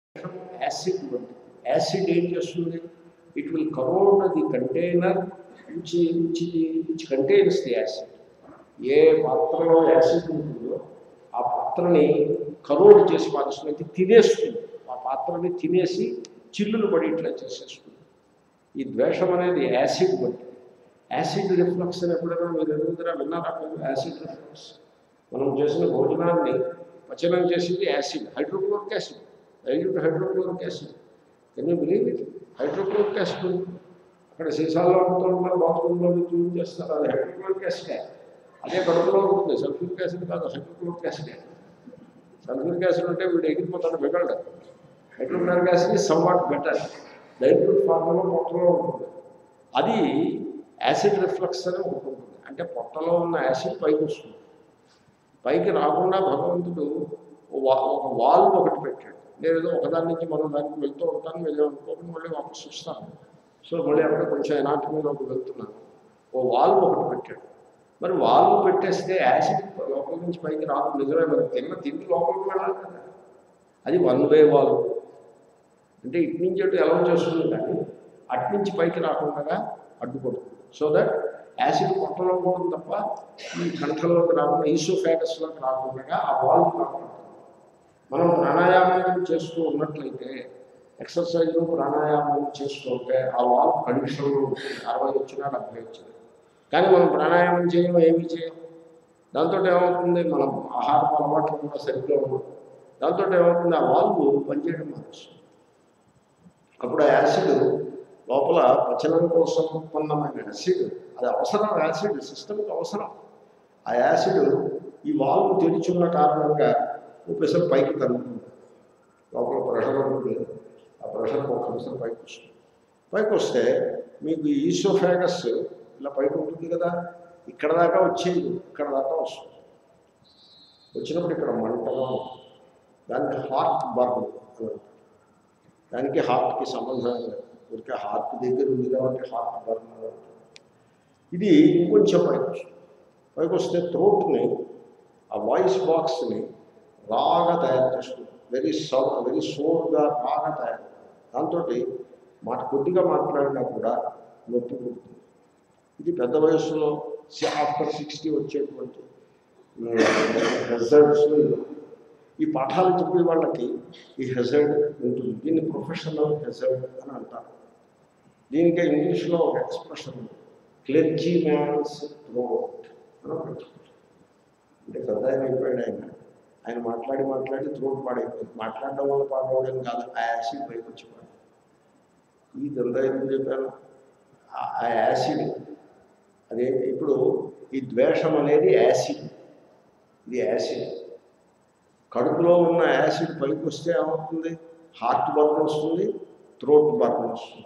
Acid వంటిది acid ఏం చేస్తుంది it will corrode the container which which which contains the acid ఏ పాత్రలో యాసిడ్ ఉంటుందో ఆ పాత్రని కరోడ్ చేసి పారిస్తుంది తినేస్తుంది ఆ పాత్రని తినేసి చిల్లులు పడి ఇట్లా చేసేస్తుంది ఈ ద్వేషం అనేది యాసిడ్ వంటిది యాసిడ్ రిఫ్లక్స్ అని ఎప్పుడైనా మీరు ఎదుగుదరా విన్నారా మీరు యాసిడ్ రిఫ్లక్స్ మనం చేసిన భోజనాన్ని పచనం చేసింది acid hydrochloric acid dilute hydrochloric acid can you believe it hydrochloric acid అక్కడ సీసాల్లో ఉంటున్న బాత్రూంలో క్లీన్ చేస్తారు అది హైడ్రోక్లోరిక్ యాసిడ్ అదే కడుపులో ఉంటుంది సల్ఫ్యూరిక్ యాసిడ్ కాదు హైడ్రోక్లోరిక్ యాసిడ్ సల్ఫ్యూరిక్ యాసిడ్ ఉంటే వీడు ఎగిరిపోతాడు మిగలడు hydrochloric acid somewhat better dilute ఫార్మ్లో పొట్టలో ఉంటుంది అది యాసిడ్ రిఫ్లక్స్ అని ఒకటి ఉంటుంది అంటే పొట్టలో ఉన్న యాసిడ్ పైకి వస్తుంది పైకి రాకుండా భగవంతుడు ఓ వా- ఒక వాల్వ్ ఒకటి పెట్టాడు నేను ఏదో ఒకదాని నుంచి మనం దానికి వెళ్తూ ఉంటాను మీరు అనుకోకుండా మళ్ళీ వాపస్ వస్తాను సో మళ్ళీ అక్కడ కొంచెం ఎనాటమీలోకి వెళ్తున్నాను ఓ వాల్వ్ ఒకటి పెట్టాడు మరి వాల్వ్ పెట్టేస్తే యాసిడ్ లోపల నుంచి పైకి రాదు నిజమే మరి తిన్న తిండి లోపలికి వెళ్ళాలి కదా అది వన్ వే వాల్వ్ అంటే ఇటు నుంచి అటు ఎలా చేస్తుంది కానీ అటు నుంచి పైకి రాకుండా అడ్డుపడుతుంది సో దట్ యాసిడ్ పొట్టలో ఉంటుంది తప్ప ఈ కంఠంలోకి రాకుండా ఈసోఫాగస్లోకి రాకుండా ఆ వాల్వ్ కాపాడుతుంది మనం ప్రాణాయామం చేస్తూ ఉన్నట్లయితే ఎక్సర్సైజ్లు ప్రాణాయామం చేస్తుంటే ఆ వాల్వ్ కండిషన్లో ఉంటుంది అరవై వచ్చినా డెబ్బై వచ్చినా కానీ మనం ప్రాణాయామం చేయం ఏమీ చేయం దాంతో ఏమవుతుంది మనం ఆహారం అలవాట్లు కూడా సరిగ్గా ఉండవు దాంతో ఏమవుతుంది ఆ వాల్వ్ పనిచేయడం మానేస్తుంది అప్పుడు ఆ యాసిడ్ లోపల పచనం కోసం ఉత్పన్నమైన యాసిడ్ అది అవసరం యాసిడ్ సిస్టమ్కి అవసరం ఆ యాసిడ్ ఈ వాల్వ్ తెరిచున్న కారణంగా ఒకసారి పైకి తగ్గుతుంది లోపల ప్రెషర్ ఉంటుంది ఆ ప్రెషర్ ఒక్కసారి పైకి వస్తుంది పైకి వస్తే మీకు ఈసోఫాగస్ ఇలా పైకి ఉంటుంది కదా ఇక్కడ దాకా వచ్చేది ఇక్కడ దాకా వస్తుంది వచ్చినప్పుడు ఇక్కడ మంటగా ఉంటుంది దానికి హార్ట్ బర్న్ అని అంటారు దానికి హార్ట్కి సంబంధం లేదు ఊరికే హార్ట్ దగ్గర ఉంది కాబట్టి హార్ట్ బర్న్ అని అంటారు. ఇది ఇంకొంచెం పైకి వస్తుంది పైకి వస్తే థ్రోట్ని ఆ వాయిస్ బాక్స్ని రాగా తయారు చేస్తుంది వెరీ సౌ వెరీ సోర్గా రాగా తయారు దాంతో మాట కొద్దిగా మాట్లాడినా కూడా నొప్పి పుడుతుంది ఇది పెద్ద వయసులో ఆఫ్టర్ సిక్స్టీ వచ్చేటువంటి హెజర్డ్స్లో ఈ పాఠాలు చెప్పే వాళ్ళకి ఈ హెజర్డ్ ఉంటుంది దీన్ని ప్రొఫెషనల్ హెజర్డ్ అని అంటారు దీనికి ఇంగ్లీష్లో ఒక ఎక్స్ప్రెషన్ ఉంది క్లెర్జీ మ్యాన్స్ థ్రోట్ అని ఒక expression. అంటే పెద్ద ఆయన అయిపోయాడు ఆయన ఆయన మాట్లాడి మాట్లాడి థ్రోట్ పాడైపోయింది మాట్లాడడం వల్ల పాడవడం కాదు ఆ యాసిడ్ పైకి వచ్చి పాడు ఇదంతా ఎందుకు చెప్పాను ఆ- ఆ యాసిడ్ అదే ఇప్పుడు ఈ ద్వేషం అనేది యాసిడ్ ఇది యాసిడ్ కడుపులో ఉన్న యాసిడ్ పైకి వస్తే ఏమవుతుంది హార్ట్ బర్న్ వస్తుంది థ్రోట్ బర్న్ వస్తుంది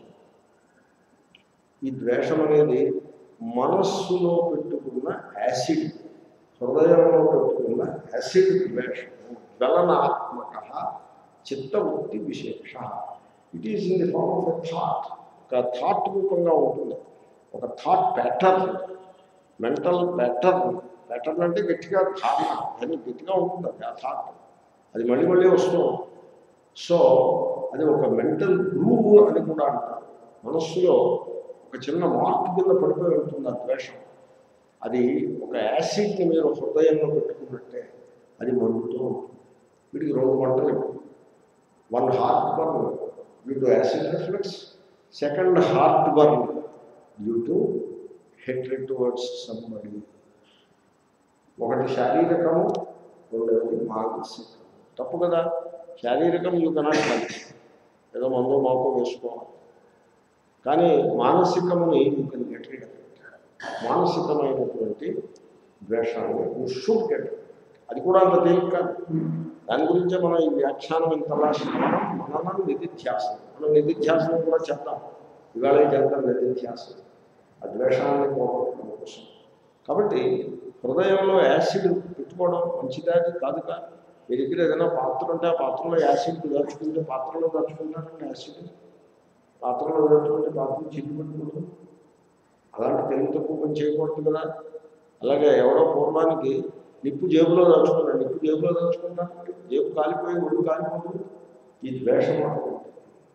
ఈ ద్వేషం అనేది మనస్సులో పెట్టుకున్న యాసిడ్ హృదయంలో పెట్టుకున్న యాసిడ్ ద్వేషం జ్వలనాత్మక చిత్తవృత్తి విశేష it is in the form of a thought ఒక థాట్ రూపంగా ఉంటుంది ఒక thought pattern mental pattern pattern అంటే గట్టిగా ధారణ అది గట్టిగా ఉంటుంది అది ఆ థాట్ అది మళ్ళీ మళ్ళీ వస్తూ ఉంటుంది. సో అది ఒక మెంటల్ గ్రూవ్ అని కూడా అంటారు మనస్సులో ఒక చిన్న మార్క్ కింద పడిపోయి ఉంటుంది ఆ ద్వేషం అది ఒక యాసిడ్ని మీరు హృదయంలో పెట్టుకున్నట్టే అది మండుతూ ఉంటుంది వీటికి రెండు మంటలు one heart burn due to acid reflex second heart burn due to hatred towards somebody ఒకటి శారీరకము రెండవది మానసికము తప్పు కదా శారీరకం యూ కెనాట్ హెల్ప్ ఏదో మందో మాకో వేసుకోవాలి కానీ మానసికముని యూ కెన్ గెట్ రీడ్ మానసికమైనటువంటి ద్వేషాన్ని యూ షుడ్ గెట్ అది కూడా అంత తేలిక కాదు దాని గురించే మనం ఈ వ్యాఖ్యానం ఇంతలా శ్రవణం మననం నిధిధ్యాసనం మనం నిధిధ్యాసనం కూడా చేద్దాం ఇవాళ చేద్దాం నిధిధ్యాసనం ఆ ద్వేషాన్ని పోగొట్టడం కోసం కాబట్టి హృదయంలో యాసిడ్ పెట్టుకోవడం మంచిదాది కాదు కాదు మీ దగ్గర ఏదైనా పాత్ర ఉంటే ఆ పాత్రలో యాసిడ్ దాచుకుంటే పాత్రలో దాచుకుంటారండి యాసిడ్ పాత్రలో దాచుకుంటే పాత్ర చిల్లు పెట్టుకుంటుంది అలాంటి తెలుగు తక్కువ పని చేయకూడదు కదా అలాగే ఎవడో పూర్వానికి నిప్పు జేబులో దాచుకున్నాడు నిప్పు జేబులో దాచుకున్నాడు జేబు కాలిపోయి ఒళ్ళు కాలిపోతుంది ఈ ద్వేషం అటువంటి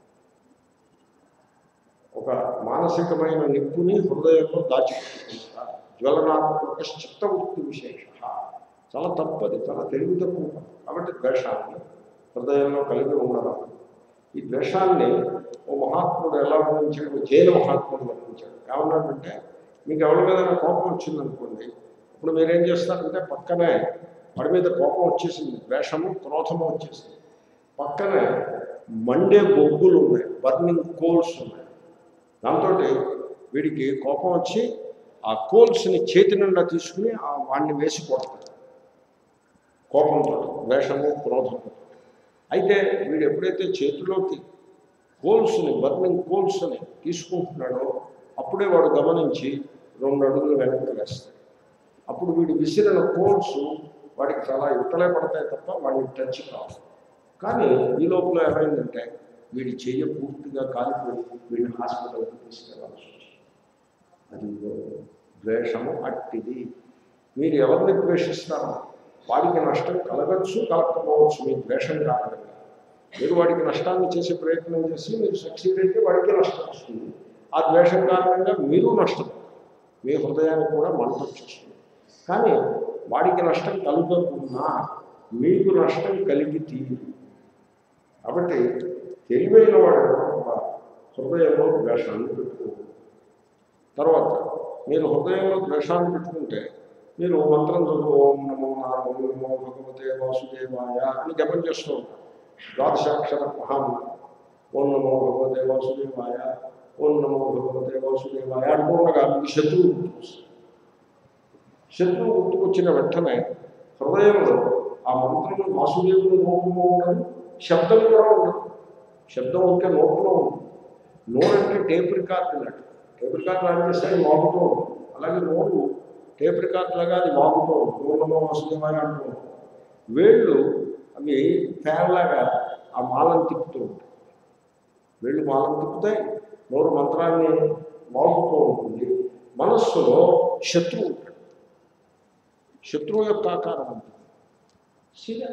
ఒక మానసికమైన నిప్పుని హృదయంలో దాచిపెట్టుకుంటారు జ్వలనాత్మక చిత్తవృత్తి విశేష చాలా తప్పది చాలా తెలివి తక్కువ కాబట్టి ద్వేషాన్ని హృదయంలో కలిగి ఉండరాదు ఈ ద్వేషాన్ని ఓ మహాత్ముడు ఎలా వర్ణించాడు జైన మహాత్ముడు వర్ణించాడు ఏమన్నాడంటే మీకు ఎవరి మీద కోపం వచ్చిందనుకోండి ఇప్పుడు మీరేం చేస్తారంటే పక్కనే వాడి మీద కోపం వచ్చేసింది ద్వేషము క్రోధము వచ్చేసింది పక్కనే మండే బొగ్గులు ఉన్నాయి బర్నింగ్ కోల్స్ ఉన్నాయి దాంతో వీడికి కోపం వచ్చి ఆ కోల్స్ని చేతి నిండా తీసుకుని ఆ వాడిని వేసి కొడతాడు కోపంతో ద్వేషము క్రోధము అయితే వీడు ఎప్పుడైతే చేతిలోకి కోల్స్ని బర్నింగ్ కోల్స్ని తీసుకుంటున్నాడో అప్పుడే వాడు గమనించి రెండు అడుగులు వెనక్కి వేస్తాడు అప్పుడు వీడు విసిరిన కోల్స్ వాడికి చాలా ఇతలే పడతాయి తప్ప వాడిని టచ్ కావు కానీ ఈ లోపల ఏమైందంటే వీడి చెయ్యి పూర్తిగా కాలిపోయి వీడిని హాస్పిటల్కి తీసుకెళ్ళాల్సి వచ్చింది అది ద్వేషము అట్టిది మీరు ఎవరిని ద్వేషిస్తారో వాడికి నష్టం కలగచ్చు కలగకపోవచ్చు మీ ద్వేషం కారణంగా మీరు వాడికి నష్టాన్ని చేసే ప్రయత్నం చేసి మీరు సక్సీడ్ అయితే వాడికి నష్టం వస్తుంది ఆ ద్వేషం కారణంగా మీరు నష్టం మీ హృదయానికి కూడా మంట వచ్చేస్తుంది కానీ వాడికి నష్టం కలుగకున్నా మీకు నష్టం కలిగి తీరు కాబట్టి తెలివైన వాడు కూడా హృదయంలో ద్వేషాన్ని పెట్టుకోకూడదు తర్వాత మీరు హృదయంలో ద్వేషాన్ని పెట్టుకుంటే మీరు మంత్రం చదువు ఓం నమో నారాయణ ఓం నమో భగవతే వాసుదేవాయ అని జపం చేస్తూ ఉంటారు ద్వాదశాక్షర మహామంత్రం ఓం నమో భగవతే వాసుదేవాయ ఓం నమో భగవతే వాసుదేవాయ అనుకుండగా మీకు శత్రువు గుర్తుకొస్తుంది శత్రువు గుర్తుకొచ్చిన వెంటనే హృదయంలో ఆ మంత్రం వాసుదేవుని రూపంలో ఉండదు శబ్దం కూడా ఉండదు శబ్దం ఉంటే నోట్లో ఉంటుంది నోరు అంటే టేప్ రికార్డు అన్నట్టు టేప్ రికార్డు ఆన్ చేస్తే వాగుతూ ఉంటుంది అలాగే నోరు టేప్ రికార్డు లాగా అది వాగుతూ ఉంటుంది నోరులో వాసుదేవాయ అంటూ ఉంటుంది వేళ్ళు అవి ఫ్యాన్ లాగా ఆ మాలను తిప్పుతూ ఉంటాయి వేళ్ళు మాలను తిప్పుతాయి నోరు మంత్రాన్ని వాగుతూ ఉంటుంది మనస్సులో శత్రువు ఉంటాడు శత్రువు యొక్క ఆకారం ఉంటుంది సీదా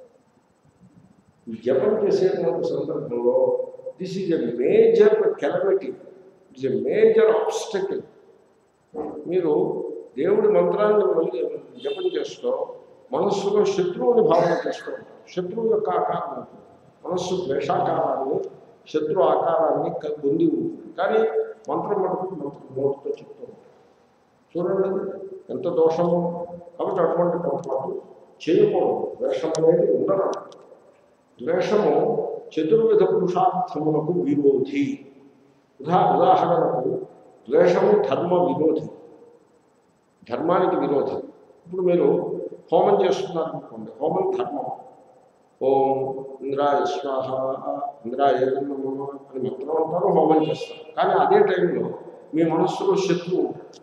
జపం చేసేటువంటి సందర్భంలో this is a major calamity it's a major obstacle మీరు దేవుడి మంత్రాన్ని మళ్ళీ జపం చేస్తూ మనస్సులో శత్రువుని భావన చేస్తూ ఉంటారు శత్రువు యొక్క ఆకారం ఉంటుంది మనస్సు ద్వేషాకారాన్ని శత్రు ఆకారాన్ని క- పొంది ఉంటుంది కానీ మంత్రం మటుకు మంత్రం నోటితో చెప్తూ ఉంటారు చూడండి ఎంత దోషము కాబట్టి అటువంటి పొరపాటు చేయకూడదు ద్వేషం అనేది ఉండరాదు ద్వేషము చతుర్విధ పురుషార్థములకు విరోధి ఉదా ఉదాహరణకు ద్వేషము ధర్మ విరోధి ధర్మానికి విరోధి ఇప్పుడు మీరు హోమం చేస్తున్నారు అనుకోండి హోమం ధర్మం ఓం ఇంద్రాయ స్వాహ ఇంద్రాయ నమో అని మంత్రం అంటారు హోమం చేస్తారు కానీ అదే టైంలో మీ మనస్సులో శత్రువు ఉంటాడు.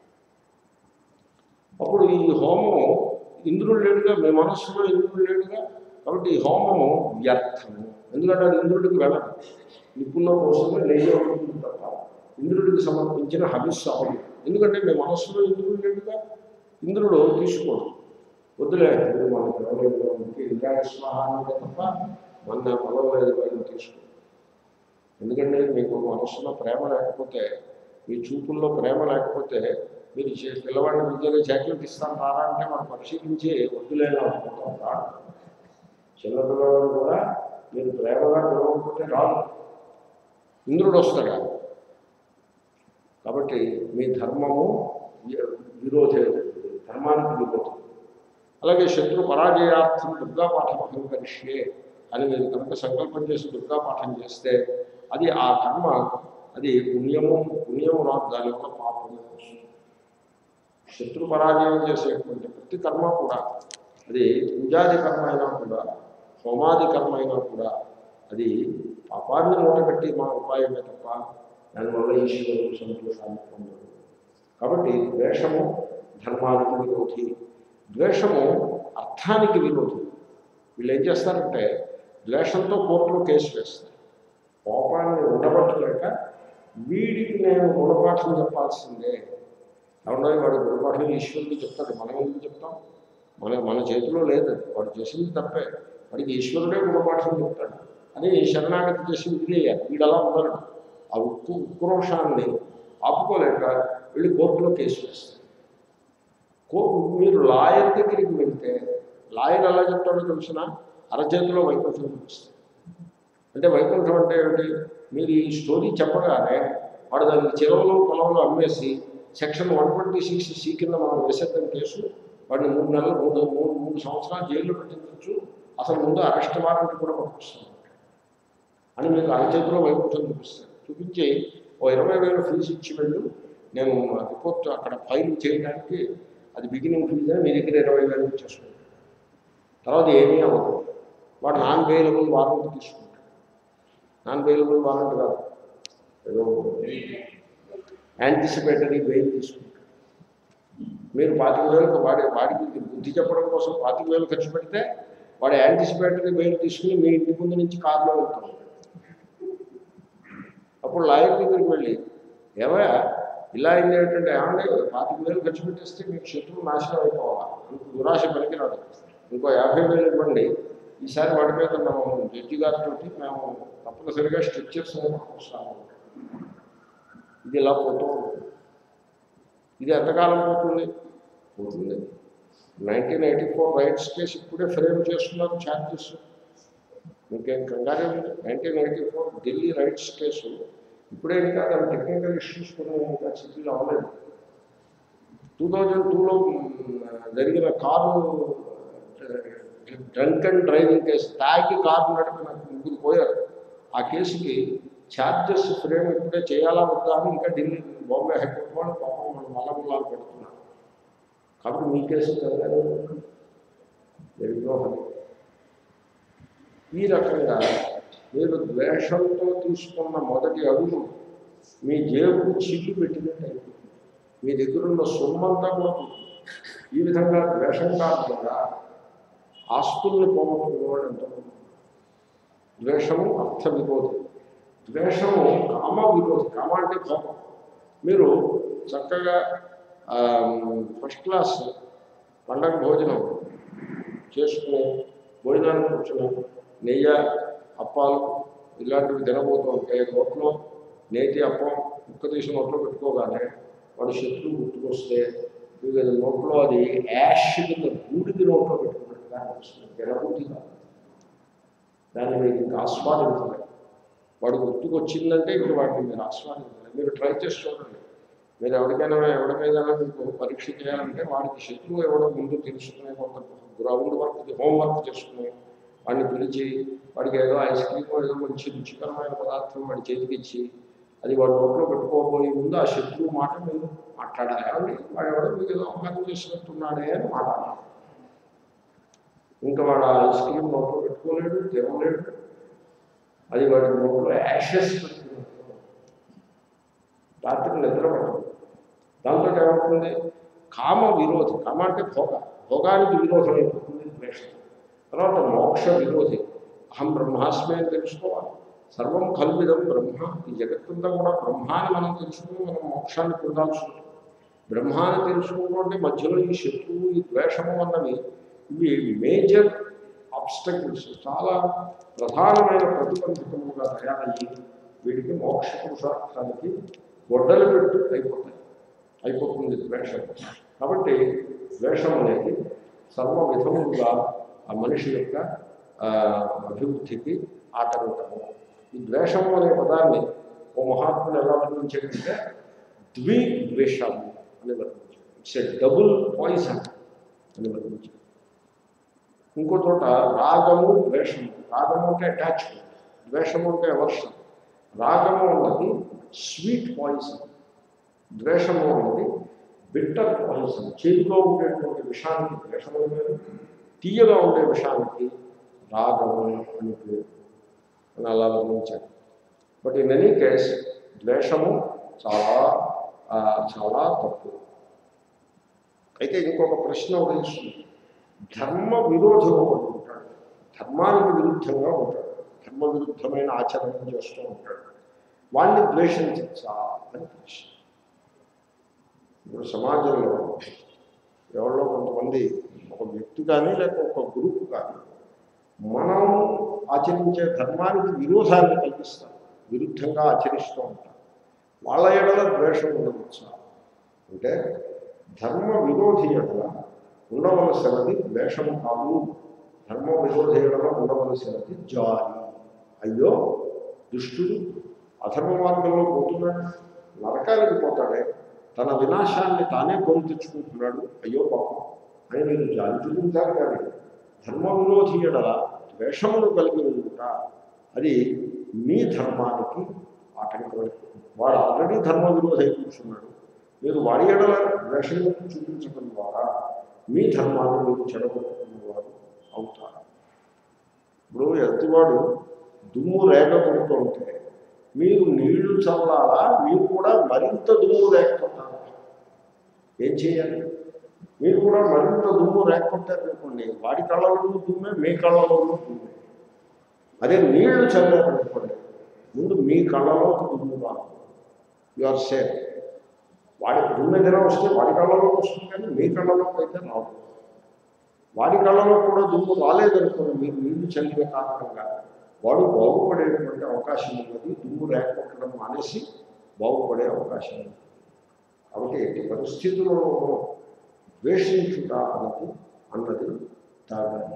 అప్పుడు ఈ హోమము ఇంద్రుడు లేడుగా మీ మనస్సులో ఇంద్రుడు లేడుగా కాబట్టి ఈ హోమము వ్యర్థము ఎందుకంటే అది ఇంద్రుడికి వెళ్ళదు నిపుణుల కోసమే లేజే ఉంటుంది తప్ప ఇంద్రుడికి సమర్పించిన హవిస్సు అవదు ఎందుకంటే మీ మనస్సులో ఇంద్రుడు లేడుగా ఇంద్రుడు తీసుకోడు వద్దులే మీరు మనకి ఎవరైనా ఉంటే ఇంద్రాయ స్వాహ అంటే తప్ప మన పొలం లేదు వాళ్ళు తీసుకో ఎందుకంటే మీకు మనస్సులో ప్రేమ లేకపోతే మీ చూపుల్లో ప్రేమ లేకపోతే మీరు చే- పిల్లవాడిని విద్యలో చాక్లెట్ ఇస్తాను రారా అంటే మనం పరిశీలించి వద్దులేని అనుకుంటాం రాడు చిన్నపిల్లవాడు కూడా మీరు ప్రేమగా పిలవకపోతే రాదు ఇంద్రుడు వస్తాడా కాబట్టి మీ ధర్మము వి- విరోధే ధర్మానికి విరోధం అలాగే శత్రు పరాజయార్థం దుర్గా పాఠం అహంకరిష్యే అని మీరు కనుక సంకల్పం చేసి దుర్గా పాఠం చేస్తే అది ఆ కర్మ అది పుణ్యము పుణ్యము రాదు దానివల్ల పాపము వస్తుంది శత్రు పరాజయం చేసేటువంటి ప్రతి కర్మ కూడా అది పూజాది కర్మ అయినా కూడా హోమాది కర్మ అయినా కూడా అది పాపాన్ని మూటగట్టి మా ఉపాయమే తప్ప దానివల్ల ఈశ్వరుడు సంతోషాన్ని పొందడు కాబట్టి ద్వేషము ధర్మానికి విరోధి ద్వేషము అర్థానికి విరోధి వీళ్ళు ఏం చేస్తారంటే ద్వేషంతో కోర్టులో కేసు వేస్తారు కోపాన్ని ఉండబట్టలేక వీడికి నేను గుణపాఠం చెప్పాల్సిందే అవునా వాడు గుణపాఠం ఈశ్వరుడు చెప్తాడు మనం ఎందుకు చెప్తాం మన మన చేతిలో లేదు అది. వాడు చేసింది తప్పే వాడికి ఈశ్వరుడే గుణపాఠం చెప్తాడు అని శరణాగతి చేసి వదిలేయాలి వీడు అలా ఉండరు ఆ ఉక్కు ఉక్రోషాన్ని ఆపుకోలేక వెళ్ళి కోర్టులో కేసు వేస్తారు కో మీరు లాయర్ దగ్గరికి వెళ్తే లాయర్ ఎలా చెప్తాడో తెలిసిన అరచేతిలో వైకుంఠం చూపిస్తాడు అంటే వైకుంఠం అంటే ఏమిటి మీరు ఈ స్టోరీ చెప్పగానే వాడు దానికి చెరువులు పొలంలో అమ్మేసి section one twenty six C కింద మనం వేసేద్దాం కేసు వాడిని మూడు నెలలు మూడు మూడు మూడు సంవత్సరాలు జైల్లో పెట్టించవచ్చు అసలు ముందు అరెస్ట్ వారెంట్ కూడా పంపిస్తాం అని మీకు అరచేతిలో వైకుంఠం చూపిస్తాడు చూపించి ఓ ఇరవై వేలు ఫీజు ఇచ్చి వెళ్ళు నేను రిపోర్ట్ అక్కడ ఫైల్ చేయడానికి అది బిగినింగ్ ఫీజు అని మీ దగ్గర ఇరవై వేలు ఇచ్చేసుకుంటాను తర్వాత ఏమీ అవ్వదు వాడు నాన్ బెయిలబుల్ వారెంట్ తీసుకుంటాడు నాన్ బెయిలబుల్ వారెంట్ కాదు ఏదో యాంటిసిపేటరీ బెయిల్ తీసుకుంటాడు మీరు పాతిక వేలకు వాడి వాడికి బుద్ధి చెప్పడం కోసం పాతిక వేలు ఖర్చు పెడితే వాడు యాంటిసిపేటరీ బెయిల్ తీసుకుని మీ ఇంటి ముందు నుంచి కారులో వెళ్తాం అప్పుడు లాయర్ దగ్గరికి వెళ్ళి ఏమయ్యా ఇలా అయింది ఏంటంటే ఏమంటే పాతిక వేలు ఖర్చు పెట్టేస్తే మీకు శత్రువు నాశనం అయిపోవాలి ఇంకో దురాశ పనికిరాదు ఇంకో యాభై వేలు ఇవ్వండి ఈసారి వాడి మీద మేము జడ్జి గారితో మేము తప్పనిసరిగా స్ట్రక్చర్స్ వస్తాము ఇది ఇలా పోతూ ఉంటుంది ఇది ఎంతకాలం పోతుంది పోతుంది nineteen eighty four riots case ఇప్పుడే ఫ్రేమ్ చేస్తున్నారు ఛార్జెస్ ఇంకేం కంగారే ఉంది nineteen eighty four Delhi riots case ఇప్పుడే ఇంకా దాని టెక్నికల్ ఇష్యూస్ కూడా ఇంకా సిటీలో అవ్వలేదు టూ థౌజండ్ టూలో జరిగిన car drunk and driving case తాగి కారు నడిపిన ముగ్గురు పోయారు ఆ కేసుకి ఛార్జెస్ ఫ్రేమ్ ఇప్పుడే చేయాలా వద్దా అని ఇంకా ఢిల్లీ బాంబే హైకోర్టు వాళ్ళు పాపం వాళ్ళు మల్లముల్లాలు పెడుతున్నారు కాబట్టి మీ కేసు కంగారు జరిగినోహం ఈ రకంగా మీరు ద్వేషంతో తీసుకున్న మొదటి అడుగు మీ జేబు చిల్లు పెట్టినట్టు అయిపోతుంది మీ దగ్గర ఉన్న సొమ్మంతా కూడా పోతుంది. ఈ విధంగా ద్వేషం కాకుండా ఆస్తుల్ని పోగొట్టుకునేవాడు ఎంతమంది ద్వేషము అర్థ విరోధి ద్వేషము కామ విరోధి కామ అంటే కోపం మీరు చక్కగా ఆ, ఫస్ట్ క్లాస్ పండగ భోజనం చేసుకుని భోజనానికి కూర్చుని నెయ్యి అప్పాలు ఇలాంటివి తినబోతూ ఉంటే నోట్లో నేతి అప్పం ముక్క తీసి నోట్లో పెట్టుకోగానే వాడు శత్రువు గుర్తుకొస్తే మీకు అది నోట్లో అది యాష్ కింద బూడిది నోట్లో పెట్టుకున్నట్టు అనిపిస్తుంది తినబుద్ధి కాదు దాన్ని మీరు ఇంకా ఆస్వాదించలేదు వాడు గుర్తుకొచ్చిందంటే ఇప్పుడు వాటిని మీరు ఆస్వాదించలేదు మీరు ట్రై చేసి చూడండి మీరు ఎవరికైనా ఎవరి మీద మీకు పరీక్ష చేయాలంటే వాడికి శత్రువు ఎవడో ముందు తెలుసుకునే కొంత గ్రౌండ్ వర్క్ హోంవర్క్ చేసుకుని వాడిని పిలిచి వాడికి ఏదో ఐస్ క్రీమ్ ఏదో మంచి రుచికరమైన పదార్థం వాడి చేతికి ఇచ్చి అది వాడు నోట్లో పెట్టుకోబోయే ముందు ఆ శత్రువు మాట మీరు మాట్లాడాలి ఏమండి వాడు ఎవడో మీకు ఏదో అవకాశం చేసినట్టున్నాడే అని మాట్లాడాలి ఇంకా వాడు ఆ ఐస్ క్రీమ్ నోట్లో పెట్టుకోలేడు తినలేడు అది వాడి నోట్లో యాషెస్ పెట్టుకున్నట్టు రాత్రి నిద్ర పడదు దాంతో ఏమవుతుంది కామ విరోధి కామ అంటే భోగ భోగానికి విరోధం అయిపోతుంది ద్వేషం తర్వాత మోక్ష విరోధి అహం బ్రహ్మాస్మి అని తెలుసుకోవాలి సర్వం కల్విదం బ్రహ్మ ఈ జగత్తంతా కూడా బ్రహ్మాన్ని మనం తెలుసుకుని మనం మోక్షాన్ని పొందాల్సి ఉంటుంది బ్రహ్మాన్ని తెలుసుకుంటుంటే మధ్యలో ఈ శత్రువు ఈ ద్వేషము అన్నవి ఇవి మేజర్ ఆబ్స్టకిల్స్ చాలా ప్రధానమైన ప్రతిబంధకములుగా తయారయ్యి వీటికి మోక్ష పురుషార్థానికి గొడ్డలు పెట్టు అయిపోతాయి అయిపోతుంది ద్వేషం కాబట్టి ద్వేషం అనేది సర్వ విధములుగా ఆ మనిషి యొక్క ఆ, అభివృద్ధికి ఆటంకము ఈ ద్వేషము అనే పదాన్ని ఓ మహాత్ముడు ఎలా వర్ణించాడంటే ద్విద్వేషము అని వర్ణించాడు ఇట్స్ ఎ డబుల్ పాయిజన్ అని వర్ణించాడు ఇంకో చోట రాగము ద్వేషము రాగము అంటే అటాచ్మెంట్ ద్వేషము అంటే అవర్షన్ రాగము అన్నది స్వీట్ పాయిజన్ ద్వేషము అన్నది బిట్టర్ పాయిజన్ చేతిలో ఉండేటువంటి విషానికి ద్వేషము పేరు తీయగా ఉండే విషానికి రాగము అని పేరు అని అలా వర్ణించారు బట్ ఇన్ ఎనీ కేస్ ద్వేషము చాలా ఆ, చాలా తప్పు అయితే ఇంకొక ప్రశ్న ఉదయిస్తుంది ధర్మ విరోధం ఒకడు ఉంటాడు ధర్మానికి విరుద్ధంగా ఉంటాడు ధర్మ విరుద్ధమైన ఆచరణ చేస్తూ ఉంటాడు వాడిని ద్వేషించచ్చా అని ప్రశ్న ఇప్పుడు సమాజంలో ఎవరో కొంతమంది ఒక వ్యక్తి కానీ లేక ఒక గ్రూప్ కానీ మనం ఆచరించే ధర్మానికి విరోధాన్ని కల్పిస్తారు విరుద్ధంగా ఆచరిస్తూ ఉంటారు వాళ్ళ ఎడల ద్వేషం ఉండవచ్చా అంటే ధర్మ విరోధి ఎడల ఉండవలసినది ద్వేషము కాదు ధర్మ విరోధి ఎడల ఉండవలసినది జాలి అయ్యో దుష్టుడు అధర్మ మార్గంలో పోతున్నాడు నరకానికి పోతాడే తన వినాశాన్ని తానే కొని తెచ్చుకుంటున్నాడు అయ్యో పాపం అని మీరు జాలి చూపించారు కానీ ధర్మ విరోధి ఎడల ద్వేషమును కలిగి ఉంట అది మీ ధర్మానికి ఆటంకం వాడు ఆల్రెడీ ధర్మ విరోధి అయి కూర్చున్నాడు మీరు వాడి ఎడల ద్వేషం చూపించడం ద్వారా మీ ధర్మాన్ని మీరు చెడగొట్టుకునేవారు అవుతారు ఇప్పుడు ఎత్తివాడు దుమ్ము రేగ కొడుతుంటే మీరు నీళ్లు చల్లాలా మీరు కూడా మరింత దుమ్ము రేగొట్టాలి ఏం చేయాలి మీరు కూడా మరింత దుమ్ము రేగొట్టారనుకోండి వాడి కళ్ళలోనూ దుమ్మే మీ కళ్ళలోనూ దుమ్మే అదే నీళ్లు చల్లారనుకోండి ముందు మీ కళ్ళలోకి దుమ్ము రాదు యు ఆర్ సేఫ్ వాడి దుమ్ము ఏదైనా వస్తే వాడి కళ్ళలోకి వస్తుంది కానీ మీ కళ్ళలోకి అయితే రాదు వాడి కళ్ళలో కూడా దుమ్ము రాలేదనుకోండి మీరు నీళ్లు చల్లిన కారణంగా వాడు బాగుపడేటువంటి అవకాశం ఉన్నది దుమ్ము లేకపోవడం మానేసి బాగుపడే అవకాశం ఉంది కాబట్టి ఎట్టి పరిస్థితులలో ద్వేషించుట అన్నది అన్నది తాగాలి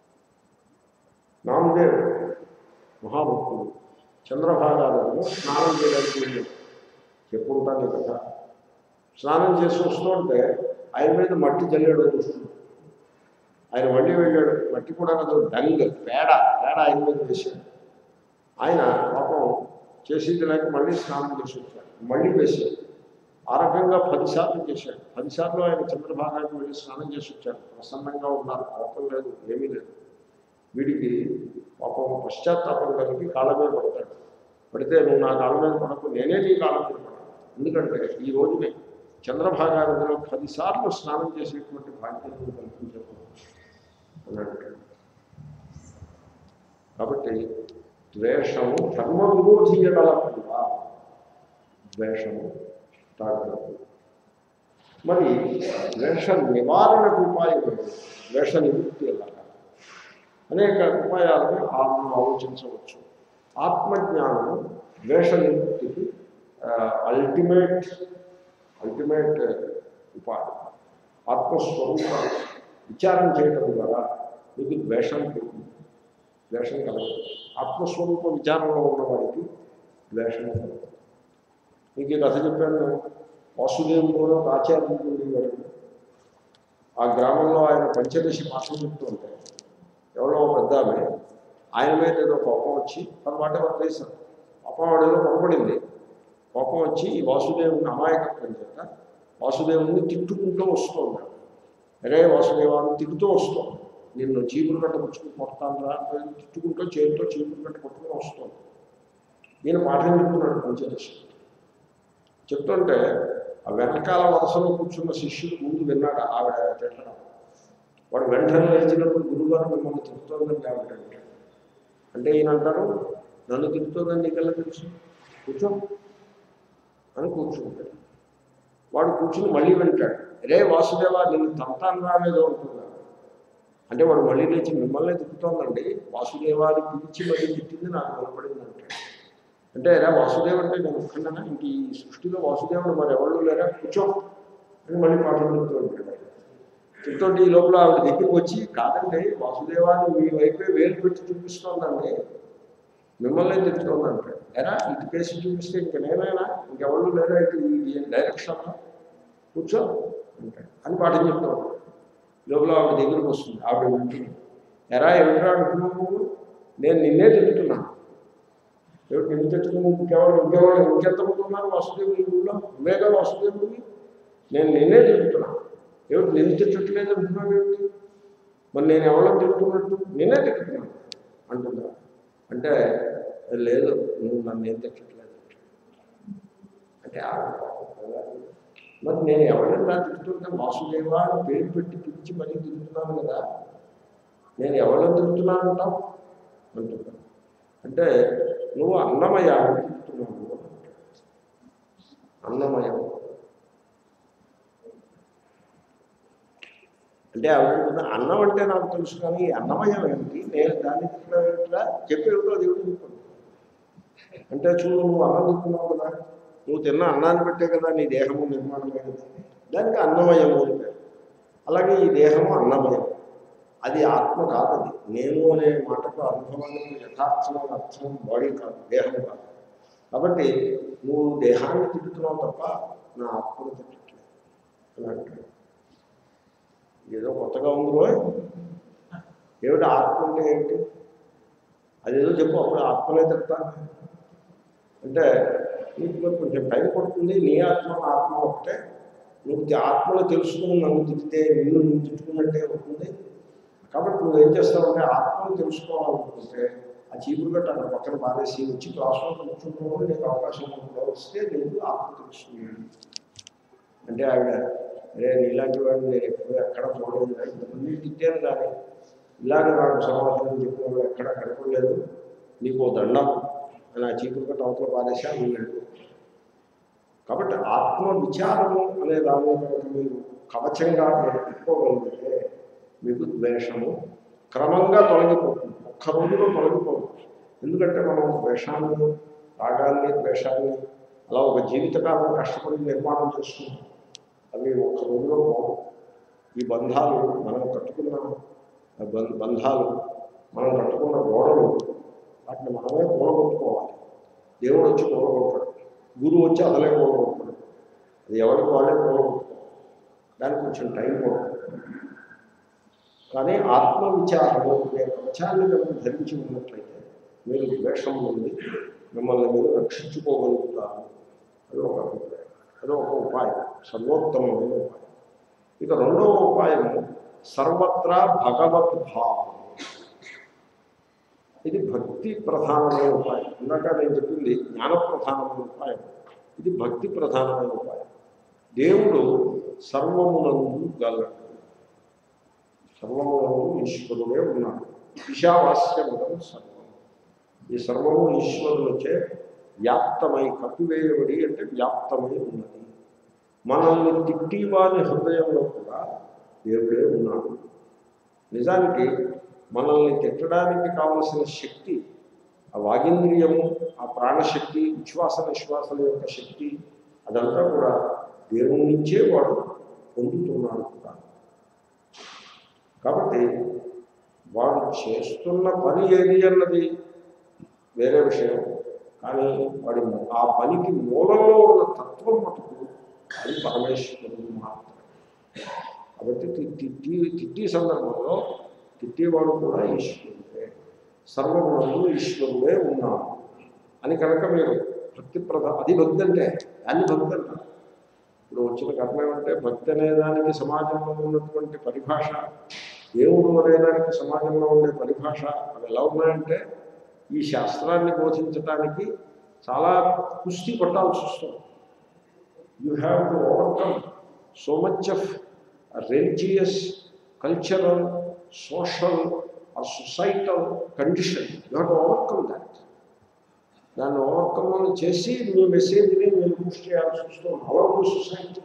నామదేవ్ మహాభక్తుడు చంద్రభాగాలలో స్నానం చేయడానికి వెళ్ళాడు చెప్పుకుంటాను కదా స్నానం చేసి వస్తుంటే ఆయన మీద మట్టి చల్లాడు చూస్తున్నాడు ఆయన మళ్ళీ వెళ్ళాడు మట్టి కూడా కాదు డంగ్ పేడ పేడ ఆయన మీద వేశాడు ఆయన పాపం చేసేది లేక మళ్ళీ స్నానం చేసి వచ్చాడు మళ్ళీ వేశాడు ఆ రకంగా పదిసార్లు చేశాడు పదిసార్లు ఆయన చంద్రభాగానికి వెళ్ళి స్నానం చేసి వచ్చాడు ప్రసన్నంగా ఉన్నారు కోపం లేదు ఏమీ లేదు వీడికి పాపం పశ్చాత్తాపం కలిగి కాళ్ళ మీద పడతాడు పడితే నువ్వు నా కాళ్ళ మీద పడకు నేనే నీ కాళ్ళ మీద పడాలి ఎందుకంటే ఈ రోజునే చంద్రభాగానదిలో పదిసార్లు స్నానం చేసేటువంటి భాగ్యాన్ని కల్పించడం అని అంటాడు కాబట్టి ద్వేషము ధర్మ విరోధి ఎడల కూడా ద్వేషము తాగదు మరి ద్వేష నివారణకు ఉపాయం ఏమిటి? ద్వేష నివృత్తి ఎలాగా అనేక ఉపాయాలను ఆత్మ ఆలోచించవచ్చు ఆత్మజ్ఞానము ద్వేష నివృత్తికి అల్టిమేట్ అల్టిమేట్ ఉపాయం ఆత్మస్వరూప విచారం చేయటం ద్వారా మీకు ద్వేషం పోతుంది ద్వేషం కలగదు ఆత్మస్వరూప విచారంలో ఉన్నవాడికి ద్వేషం కలగదు మీకు ఈ కథ చెప్పాను వాసుదేవుడు ఒక ఆచార్యుడు ఉండేవాడు ఆ గ్రామంలో ఆయన పంచదశి పాఠం చెప్తూ ఉంటాయి ఎవరో ఒక పెద్ద ఆమె ఆయన మీద ఏదో కోపం వచ్చి తన మాట వదిలేశారు కోపం వాడేదో పొరపడింది కోపం వచ్చి ఈ వాసుదేవుని అమాయకత్వం చేత వాసుదేవుని తిట్టుకుంటూ వస్తుంది అరే వాసుదేవాన్ని తిట్టుతూ వస్తుంది నిన్ను చీపురు కట్ట పుచ్చుకుని కొడతాను రా అని తిట్టుకుంటూ చేతితో చీపురు కట్ట కొట్టుకుని వస్తుంది నేను పాఠం చెప్తున్నాడు పంచదశి చెప్తుంటే ఆ వెనకాల వరుసలో కూర్చున్న శిష్యుడు ముందు విన్నాడు ఆవిడ తిట్టడం వాడు వెంటనే లేచినప్పుడు గురుగారు మిమ్మల్ని తిరుగుతోందని ఆవిడ అంటాడు అంటే ఈయన అంటారు నన్ను తిరుగుతోందని నీకెలా తెలుసు కూర్చో అని కూర్చుంటాడు వాడు కూర్చుని మళ్ళీ వింటాడు రే వాసుదేవా నిన్ను తంతాను రాలేదో ఉంటున్నాడు అంటే వాడు మళ్ళీ లేచి మిమ్మల్ని తిప్పుతోందండి వాసుదేవాన్ని పిలిచి మళ్ళీ తిట్టింది నాకు కనపడింది అంటాడు అంటే రా వాసుదేవ్ అంటే నేను ఒక్కడనా ఇంక ఈ సృష్టిలో వాసుదేవుడు మరి ఎవరు లేరా కూర్చో అని మళ్ళీ పాఠం చెప్తూ ఉంటాడు చెప్తుంటే ఈ లోపల ఆవిడ దగ్గరికి వచ్చి కాదండి వాసుదేవాన్ని మీ వైపే వేలు పెట్టి చూపిస్తోందండి మిమ్మల్ని తిట్టుతోంది అంటాడు ఎరా ఇటు కేసు చూపిస్తే ఇంక నేనైనా ఇంకెవరు లేరా ఇటు ఈ డైరెక్షన్లో కూర్చో అంటాడు అని పాఠం చెప్తూ ఉంటాడు లోపల ఆవిడ దగ్గరికి వస్తుంది ఆవిడ వింటుంది ఎరా ఎవరా అంటున్నావు నువ్వు? నేను నిన్నే తిట్టున్నాను ఎవరు నిన్ను తిట్టుకుని ఇంకెవరు ఇంకెవరు ఇంకెంతమంది ఉన్నారు వాసుదేవుని ఊళ్ళో నువ్వేగా వాసుదేవుడిని నేను నిన్నే తిట్టుతున్నాను ఎవరు నిన్ను తిట్టట్లేదు అంటున్నావు ఏమిటి మరి నేను ఎవరో తిట్టుకున్నట్టు నేనే తిట్టుకున్నాను అంటున్నా అంటే లేదు నువ్వు నన్ను ఏం తిట్టట్లేదు అంటే ఆవిడ మరి నేను ఎవరైనా తిరుగుతుంటే వాసుదేవా అని పేరు పెట్టి పిలిచి మరీ తిరుగుతున్నాను కదా నేను ఎవరిని తిరుగుతున్నాను అంటావు అంటున్నాను అంటే నువ్వు అన్నమయాన్ని తిరుగుతున్నావు అంటాడు. అన్నమయం అంటే ఆవిడ అన్నం అంటే నాకు తెలుసు కానీ ఈ అన్నమయం ఏమిటి నేను దాన్ని తినడం ఏమిట్రా చెప్పేవిడో దేవుడు చెప్పాడు అంటే చూడు నువ్వు అన్నం తింటున్నావు కదా నువ్వు తిన్న అన్నాన్ని పెట్టే కదా నీ దేహము నిర్మాణమైనది దానికి అన్నమయము అని పేరు అలాగే ఈ దేహము అన్నమయం అది ఆత్మ కాదు అది నేను అనే మాటకు అనుభవానికి యథార్థమైన అర్థం బాడీ కాదు దేహం కాదు కాబట్టి నువ్వు దేహాన్ని తిట్టుతున్నావు తప్ప నా ఆత్మను తిట్టట్లేదు అని అంటాడు ఏదో కొత్తగా ఉంది రోయ్ ఏమిటి ఆత్మ అంటే ఏమిటి అదేదో చెప్పు అప్పుడు ఆత్మనే తిడతాను అంటే నీకు కొంచెం టైం పడుతుంది నీ ఆత్మ నా ఆత్మ ఒకటే నువ్వు తి- ఆత్మలో తెలుసుకుని నన్ను తిట్టితే నిన్ను నువ్వు తిట్టుకున్నట్టే అవుతుంది కాబట్టి నువ్వు ఏం చేస్తావంటే ఆత్మను తెలుసుకోవాలనుకుంటే ఆ చీపురు గట్ట అక్కడ పక్కన పారేసి వచ్చి క్లాస్లో కూర్చుంటున్నప్పుడు నీకు అవకాశం కూడా వస్తే నీకు ఆత్మ తెలుస్తుంది అంటే ఆవిడ అరే నీలాంటి వాడిని నేను ఎప్పుడు ఎక్కడ చూడలేదు ఇంతమంది తిట్టాను కానీ ఇలాగ నాకు సమాధానం చెప్పిన వాడు ఎక్కడ కనపడలేదు నీకు ఓ దండం అని ఆ చీపురు గట్ట అవతల పారేసా నువ్వు వెళ్ళు కాబట్టి ఆత్మ విచారము అనే దాని కనుక మీరు కవచంగా పెట్టుకోగలిగితే మీకు ద్వేషము క్రమంగా తొలగిపోతుంది ఒక్క రోజులో తొలగిపోదు ఎందుకంటే మనం ద్వేషాన్ని రాగాన్ని ద్వేషాన్ని అలా ఒక జీవితకాలం కష్టపడి నిర్మాణం చేసుకుంటాం అవి ఒక్క రోజులో పోవు ఈ బంధాలు మనం కట్టుకున్న బం- బంధాలు మనం కట్టుకున్న గోడలు వాటిని మనమే కూలగొట్టుకోవాలి దేవుడు వచ్చి కూలగొట్టాడు గురువు వచ్చి అసలే కూలగొట్టాడు అది ఎవరికి వాళ్ళే కూలగొట్టుకోవాలి దానికి కొంచెం టైం పడుతుంది కానీ ఆత్మ విచారము అనే కవచాన్ని కనుక ధరించి ఉన్నట్లయితే మీరు ద్వేషం నుండి మిమ్మల్ని మీరు రక్షించుకోగలుగుతారు అది ఒక అభిప్రాయం అది ఒక ఉపాయం సర్వోత్తమమైన ఉపాయం ఇక రెండవ ఉపాయము సర్వత్రా భగవద్భావం ఇది భక్తి ప్రధానమైన ఉపాయం ఇందాక నేను చెప్పింది జ్ఞాన ప్రధానమైన ఉపాయం ఇది భక్తి ప్రధానమైన ఉపాయం దేవుడు సర్వమునందు గలడు సర్వమునందు ఈశ్వరుడే ఉన్నాడు ఈశావాస్యములం సర్వం ఈ సర్వము ఈశ్వరులచే వ్యాప్తమై కప్పివేయబడి అంటే వ్యాప్తమై ఉన్నది మనల్ని తిట్టి వారి హృదయంలో కూడా దేవుడే ఉన్నాడు నిజానికి మనల్ని తిట్టడానికి కావలసిన శక్తి ఆ వాగింద్రియము ఆ ప్రాణశక్తి విశ్వాస నిశ్వాసాల యొక్క శక్తి అదంతా కూడా దేవుడి నుంచే వాడు పొందుతున్నాడు కూడా కాబట్టి వాడు చేస్తున్న పని ఏది అన్నది వేరే విషయం కానీ వాడి ఆ పనికి మూలంలో ఉన్న తత్వం మటుకు అది పరమేశ్వరుడు మాత్రమే కాబట్టి తి- తిట్టి తిట్టి సందర్భంలో తిట్టేవాడు కూడా ఈశ్వరుడే సర్వమునందు ఈశ్వరుడే ఉన్నాడు అని కనుక మీరు భక్తి ప్రధా అది భక్తి అంటే దాన్ని భక్తి అంటారు ఇప్పుడు వచ్చిన కర్మ ఏమంటే భక్తి అనేదానికి సమాజంలో ఉన్నటువంటి పరిభాష దేవుడు అనేదానికి సమాజంలో ఉండే పరిభాష అవి ఎలా ఉన్నాయంటే ఈ శాస్త్రాన్ని బోధించడానికి చాలా కుస్తీ కొట్టాల్సి వస్తుంది you have to overcome so much of religious cultural social or societal condition you have to overcome that దాన్ని ఓవర్కమ్ చేసి మీ మెసేజ్ని మీరు పుష్ చేయాల్సి వస్తుంది అలౌడ్ సొసైటీ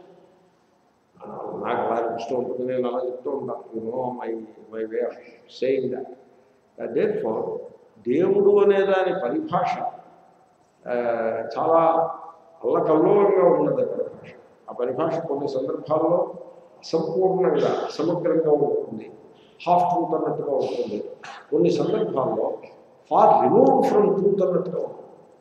నాకు అలా ఇష్టం ఉంటుంది నేను అలా చెప్తూ ఉంటాను you know my my way of saying that therefore దేవుడు అనే దాని పరిభాష ఆ, చాలా అల్లకల్లోలంగా ఉన్నది ఆ పరిభాష ఆ పరిభాష కొన్ని సందర్భాల్లో అసంపూర్ణంగా అసమగ్రంగా ఉంటుంది హాఫ్ ట్రూత్ అన్నట్టుగా ఉంటుంది కొన్ని సందర్భాల్లో ఫార్ రిమూవ్ ఫ్రమ్ ట్రూత్ అన్నట్టుగా ఉంటుంది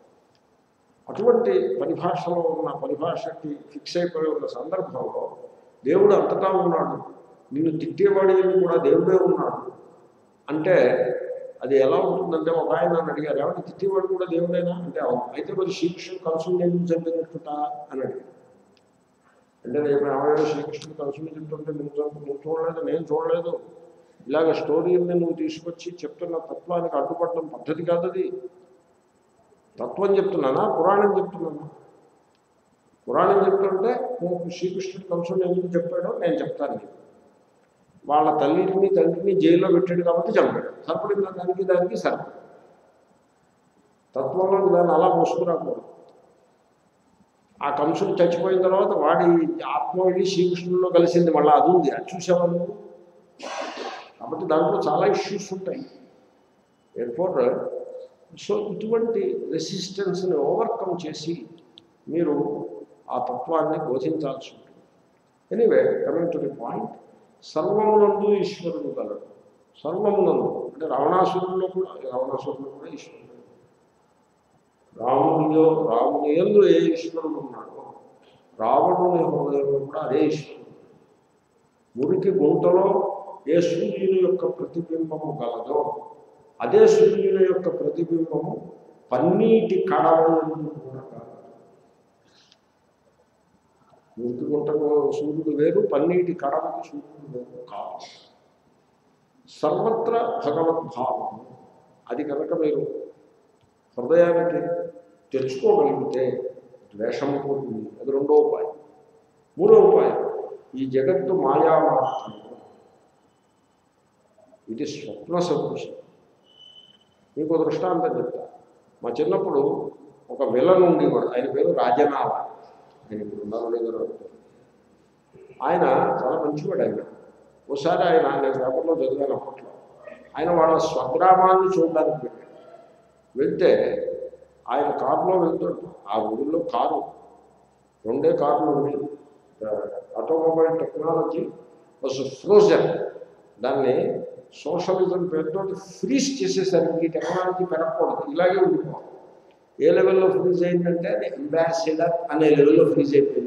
అటువంటి పరిభాషలో ఉన్న పరిభాషకి ఫిక్స్ అయిపోయి ఉన్న సందర్భంలో దేవుడు అంతటా ఉన్నాడు నిన్ను తిట్టేవాడి కూడా దేవుడే ఉన్నాడు అంటే అది ఎలా ఉంటుందంటే ఒక ఆయన నన్ను అడిగారు ఏమంటే తిట్టేవాడు కూడా దేవుడేనా అంటే అవును అయితే మరి శ్రీకృష్ణుడు కలుసుని ఎందుకు చంపినట్టుట అని అడిగారు అంటే రేపు ఏమైనా శ్రీకృష్ణుడు కలుసుని చెప్తుంటే నువ్వు చంపు- నువ్వు చూడలేదు నేను చూడలేదు ఇలాగ స్టోరీని నువ్వు తీసుకొచ్చి చెప్తున్న తత్వానికి అడ్డుపడడం పద్ధతి కాదు అది తత్వం చెప్తున్నానా పురాణం చెప్తున్నానా పురాణం చెప్తుంటే నువ్వు శ్రీకృష్ణుడు కంసుడు ఎందుకు చెప్పాడో నేను చెప్తాను నీకు వాళ్ళ తల్లిని తండ్రిని జైల్లో పెట్టాడు కాబట్టి చంపాడు సరిపడింది దానికి దానికి సరిపడు తత్వంలో దాన్ని అలా మోసుకురాకూడదు ఆ కంసుడు చచ్చిపోయిన తర్వాత వాడి ఆత్మ వెళ్ళి శ్రీకృష్ణుల్లో కలిసింది మళ్ళీ అది ఉంది అది చూసేవా నువ్వు కాబట్టి దాంట్లో చాలా ఇష్యూస్ ఉంటాయి ఎయిర్పోర్ట్ సో ఇటువంటి రెసిస్టెన్స్ని ఓవర్కమ్ చేసి మీరు ఆ తత్వాన్ని బోధించాల్సి ఉంటుంది anyway coming to the point సర్వమునందు ఈశ్వరుడు గలడు సర్వమునందు అంటే రావణాసురుల్లో కూడా రావణాసురుల్లో కూడా ఈశ్వరుడు రామునిలో రాముని ఎందు ఏ ఈశ్వరుడు ఉన్నాడో రావణుని హృదయంలో కూడా అదే ఈశ్వరుడు మురికి గుంటలో ఏ సూర్యుని యొక్క ప్రతిబింబము గలదో అదే సూర్యుని యొక్క ప్రతిబింబము పన్నీటి కడవలందు కూడా గలదు మురికి గుంటకు సూర్యుడు వేరు పన్నీటి కడవకి సూర్యుడు వేరు కాదు సర్వత్ర భగవద్భావం అది కనుక మీరు హృదయానికి తెచ్చుకోగలిగితే ద్వేషం పోతుంది అది రెండో ఉపాయం మూడో ఉపాయం ఈ జగత్తు మాయామాత్రము ఇది స్వప్న సదృశం మీకు దృష్టాంతం చెప్తా మా చిన్నప్పుడు ఒక విలన్ ఉండేవాడు ఆయన పేరు రాజనాల ఆయన ఇప్పుడు ఉన్నారో లేదో నాకు తెలియదు. ఆయన చాలా మంచివాడు ఆయన ఒకసారి ఆయన నేను పేపర్లో చదివాను అప్పట్లో ఆయన వాళ్ళ స్వగ్రామాన్ని చూడడానికి వెళ్ళాడు వెళ్తే ఆయన కారులో వెళ్తుంటాం ఆ ఊరిలో కారు రెండే కార్లు ఉంది ఆటోమొబైల్ టెక్నాలజీ వాజ్ ఫ్రోజన్ దాన్ని సోషలిజం పేరుతో ఫ్రీజ్ చేసేసరికి ఈ టెక్నాలజీ పెరగకూడదు ఇలాగే ఉండిపోవాలి ఏ లెవెల్లో ఫ్రీజ్ అయిందంటే అది అంబాసిడర్ అనే లెవెల్లో ఫ్రీజ్ అయిపోయింది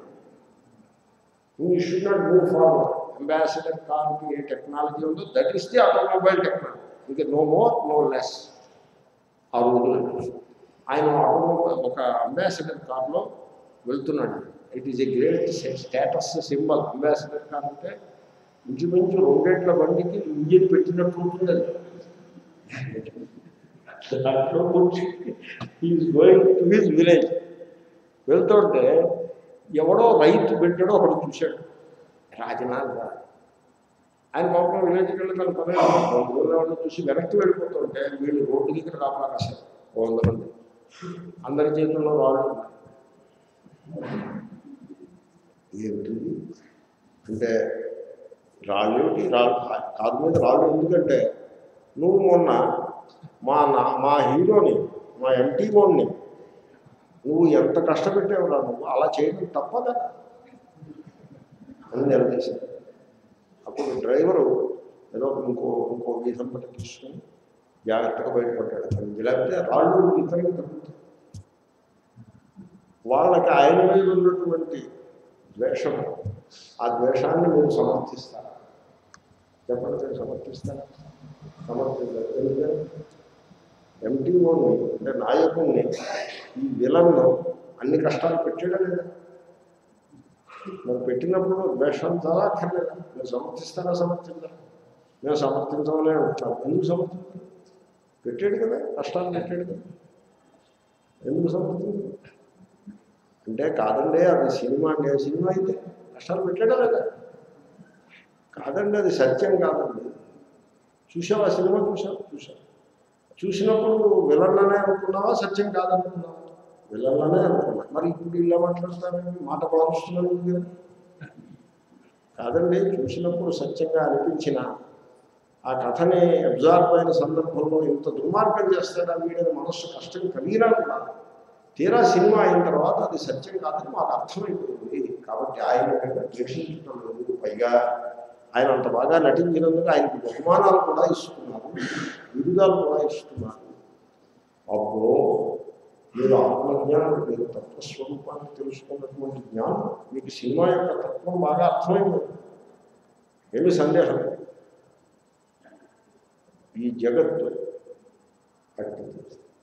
you should not move forward ambassador కార్కి ఏ టెక్నాలజీ ఉందో that is the automobile technology ఇంకా నో మోర్ నో లెస్ ఆ రోజుల్లో ఆయన ఆటోమొబైల్ ఒక అంబాసిడర్ కార్లో వెళ్తున్నాడు it is a great status symbol ambassador car అంటే ఇంచుమించు రెండేట్ల బండికి ఇంజిన్ పెట్టినట్టు ఉంటుంది అది దాంట్లో is going to his village వెళ్తుంటే ఎవడో రైతు బిడ్డడో ఒకడు చూశాడు రాజనాథ్ రా ఆయన పాపం విలేజ్కి వెళ్ళి తన పని ఊళ్ళో వాళ్ళు చూసి వెనక్కి వెళ్ళిపోతుంటే వీళ్ళు రోడ్డు దగ్గర కాపలా రాశారు ఓ వంద మంది అందరి చేతుల్లో రాళ్ళు ఉన్నాయి ఏమిటి అంటే రాళ్ళు ఏమిటి రాళ్ళు కాదు మీద రాళ్ళు ఎందుకంటే నువ్వు మొన్న మా నా మా హీరోని మా ఎంటీ వాడిని నువ్వు ఎంత కష్టపెట్టేవరా నువ్వు అలా చేయడం తప్ప కదా అని నిలదీశాను అప్పుడు డ్రైవరు ఏదో ఇంకో ఇంకో వీధం పట్టి తీసుకుని జాగ్రత్తగా బయటపడ్డాడు అది లేకపోతే రాళ్ళు ఇతరులకు తగ్గుతాయి వాళ్ళకి ఆయన మీద ఉన్నటువంటి ద్వేషం ఆ ద్వేషాన్ని మీరు సమర్థిస్తారా చెప్పండి మీరు సమర్థిస్తారా సమర్థిస్తారు ఎందుకంటే ఎంటీఓని అంటే నాయకుడిని ఈ విలన్ను అన్ని కష్టాలు పెట్టాడా లేదా మరి పెట్టినప్పుడు ద్వేషం చాలా అక్కర్లేదా మీరు సమర్థిస్తారా సమర్థించారా మేము సమర్థించమనే ఉంటాం ఎందుకు సమర్థించాలి పెట్టాడు కదా కష్టాలు పెట్టాడు కదా ఎందుకు సమర్థించాలి అంటే కాదండి అది సినిమా అంటే సినిమా అయితే కష్టాలు పెట్టాడా లేదా కాదండి అది సత్యం కాదండి చూసావా సినిమా చూసావు చూసావు చూసినప్పుడు విలన్లనే అనుకున్నావా సత్యం కాదనుకున్నావా విలన్లనే అనుకున్నా మరి ఇప్పుడు ఇలా మాట్లాడతానండి మాట మారుస్తున్నాను మీరు కాదండి చూసినప్పుడు సత్యంగా అనిపించిన ఆ కథని అబ్జార్బ్ అయిన సందర్భంలో ఇంత దుర్మార్గం చేస్తాడా వీడని మనస్సు కష్టం కలిగినా కూడా తీరా సినిమా అయిన తర్వాత అది సత్యం కాదని మాకు అర్థమైపోయింది కాబట్టి ఆయన మీద ద్వేషించడం లేదు పైగా ఆయన అంత బాగా నటించినందుకు ఆయనకు బహుమానాలు కూడా ఇస్తున్నారు విరుదాలు కూడా ఇస్తున్నారు అబ్బో మీరు ఆత్మజ్ఞానం మీరు తత్వస్వరూపాన్ని తెలుసుకున్నటువంటి జ్ఞానం మీకు సినిమా యొక్క తత్వం బాగా అర్థమైపోయింది ఏమి సందేహం లేదు. ఈ జగత్తు అట్టిది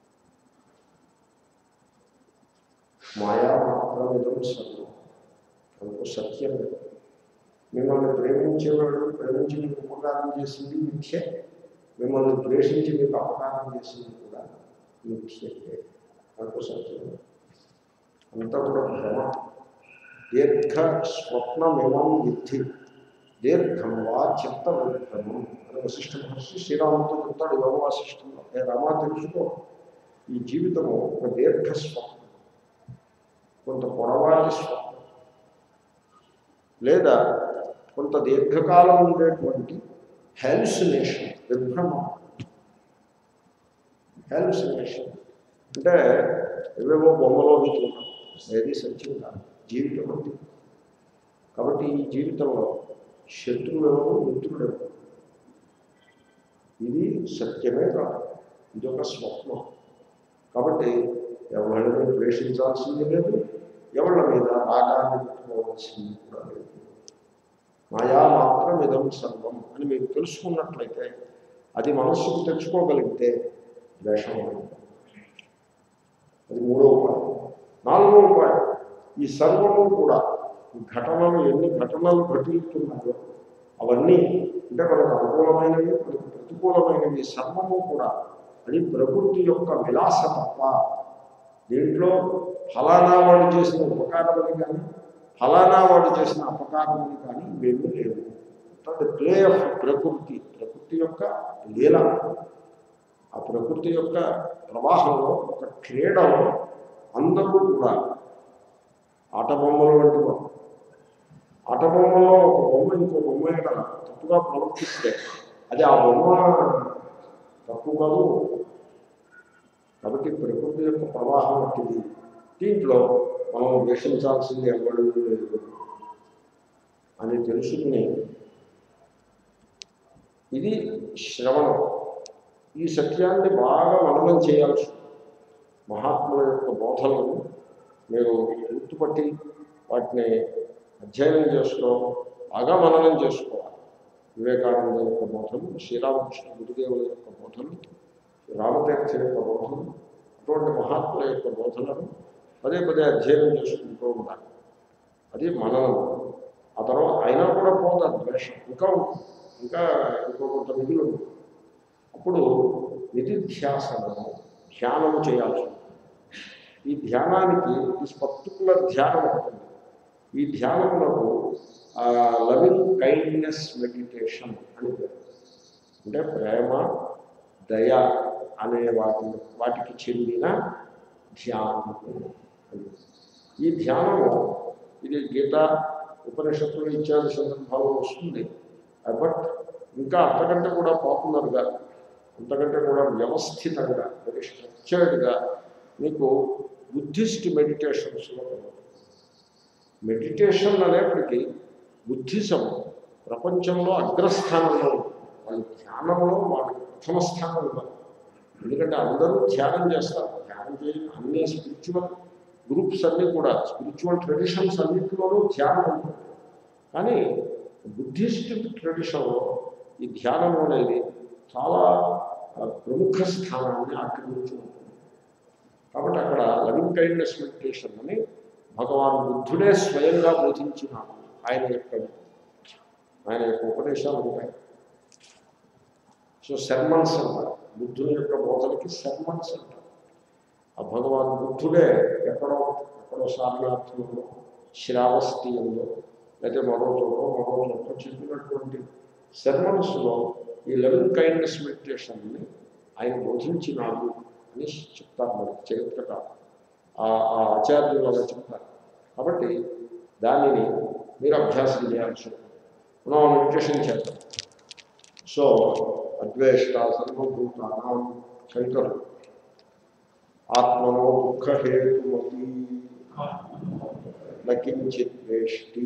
మాయా మాత్రమిదం సర్వం అందుకు సత్యం లేదు మిమ్మల్ని ప్రేమించేవాడు ప్రేమించి మీకు ఉపకారం చేసింది మిథ్య మిమ్మల్ని ద్వేషించి మీకు అపకారం చేసింది కూడా మిథ్యే అందుకు సత్యం అంతా కూడా భ్రమ దీర్ఘ స్వప్నమిమం విద్ధి దీర్ఘం వా చిత్త విభ్రమం అని వశిష్ఠ మహర్షి శ్రీరాముతో చెప్తాడు యోగ వాసిష్టంలో ఏ రామా తెలుసుకో ఈ జీవితము ఒక దీర్ఘ స్వప్నం కొంత పొడవాటి స్వప్నం లేదా కొంత దీర్ఘకాలం ఉండేటువంటి హెల్సినేషన్ విభ్రమం హెల్సినేషన్ అంటే ఏవేవో బొమ్మలో చూస్తున్నాం ఏది సత్యం కాదు జీవితం ఉంది కాబట్టి ఈ జీవితంలో శత్రువులు ఎవరు మిత్రులు ఎవరు ఇది సత్యమే కాదు ఇది ఒక స్వప్నం కాబట్టి ఎవరిని ద్వేషించాల్సింది లేదు ఎవరి మీద రాగాన్ని పెట్టుకోవాల్సింది కూడా లేదు మాయా మాత్రం ఇదం సర్వం అని మీరు తెలుసుకున్నట్లయితే అది మనస్సుకు తెచ్చుకోగలిగితే ద్వేషం ఉండదు. అది మూడో ఉపాయం నాలుగో ఉపాయం ఈ సర్వము కూడా ఈ ఘటనలు ఎన్ని ఘటనలు ఘటిస్తున్నాయో అవన్నీ అంటే మనకు అనుకూలమైనవి మనకు ప్రతికూలమైనవి సర్వము కూడా అది ప్రకృతి యొక్క విలాస తప్ప దీంట్లో ఫలానా వాడు చేసిన ఉపకారమని కానీ ఫలానా వాడు చేసిన అపకారమని కానీ ఇవేమీ లేవు ద ప్లే ఆఫ్ ప్రకృతి ప్రకృతి యొక్క లీల ఆ ప్రకృతి యొక్క ప్రవాహంలో ఒక క్రీడలో అందరూ కూడా ఆట బొమ్మలు వంటి వారు ఆట బొమ్మలో ఒక బొమ్మ ఇంకో బొమ్మ యొక్క తప్పుగా ప్రవర్తిస్తే అది ఆ బొమ్మ తప్పు కాదు కాబట్టి ప్రకృతి యొక్క ప్రవాహం వంటిది దీంట్లో మనం ద్వేషించాల్సింది ఎవరు లేదు అని తెలుసుకుని ఇది శ్రవణం ఈ సత్యాన్ని బాగా మననం చేయాల్సి ఉంది. మహాత్ముల యొక్క బోధనలను మీరు గుర్తుపట్టి వాటిని అధ్యయనం చేసుకో బాగా మననం చేసుకోవాలి వివేకానంద యొక్క బోధనలు శ్రీరామకృష్ణ గురుదేవుల యొక్క బోధనలు రామతీర్థ యొక్క బోధనలు అటువంటి మహాత్ముల యొక్క బోధనలు పదే పదే అధ్యయనం చేసుకుంటూ ఉండాలి అది మననం ఆ తర్వాత అయినా కూడా పోతా ద్వేషం ఇంకా ఉంటుంది. ఇంకా ఇంకో కొంత మిగిలి ఉంది అప్పుడు నిధిధ్యాసనము ధ్యానము చేయాల్సి ఉంటుంది ఈ ధ్యానానికి దిస్ పర్టికులర్ ధ్యానం ఒకటి ఉంది. ఈ ధ్యానములకు లవింగ్ కైండ్నెస్ మెడిటేషన్ అని పేరు అంటే ప్రేమ దయ అనే వాటి వాటికి చెందిన ధ్యానము అని. ఈ ధ్యానము ఇది గీత ఉపనిషత్తులు ఇత్యాది సందర్భాల్లో వస్తుంది బట్ ఇంకా అంతకంటే కూడా పాపులర్గా అంతకంటే కూడా వ్యవస్థితంగా వెరీ స్ట్రక్చర్డ్గా మీకు బుద్ధిస్ట్ మెడిటేషన్స్లో మెడిటేషన్ అనేప్పటికీ బుద్ధిజం ప్రపంచంలో అగ్రస్థానంలో ఉంది. వాళ్ళ ధ్యానంలో వాళ్ళకి ప్రథమ స్థానం ఇవ్వాలి ఎందుకంటే అందరూ ధ్యానం చేస్తారు ధ్యానం చేయని అన్ని స్పిరిచువల్ గ్రూప్స్ అన్నీ కూడా స్పిరిచువల్ ట్రెడిషన్స్ అన్నింటిలోనూ ధ్యానం ఉంటుంది కానీ బుద్ధిస్ట్ ట్రెడిషన్లో ఈ ధ్యానం అనేది చాలా ఆ, ప్రముఖ స్థానాన్ని ఆక్రమించి ఉంటుంది కాబట్టి అక్కడ లవింగ్ కైండ్నెస్ మెడిటేషన్ అని భగవాన్ బుద్ధుడే స్వయంగా బోధించినాడు ఆయన యొక్క ఆయన యొక్క ఉపదేశాలు ఉంటాయి సో శర్మన్స్ అంటారు బుద్ధుని యొక్క బోధనకి శర్మన్స్ అంటారు ఆ భగవాన్ బుద్ధుడే ఎక్కడో ఎక్కడో సారనాథంలో శ్రావస్తీయంలో లేకపోతే మరో చోట మరో చోట చెప్పినటువంటి శర్మన్స్లో ఈ లెవెన్ కైండ్నెస్ మెడిటేషన్ని ఆయన బోధించినాడు అని చెప్తారు మరి చరిత్రకారు ఆ ఆ ఆచార్యులు అలా చెప్తారు కాబట్టి దానిని మీరు అభ్యాసం చేయాల్సి ఉంటుంది మనం మెడిటేషన్ చేద్దాం సో అద్వేష్ట సర్వభూతానం శంకరు ఆత్మనో దుఃఖహేతుమతి నకించిత్ వేష్టి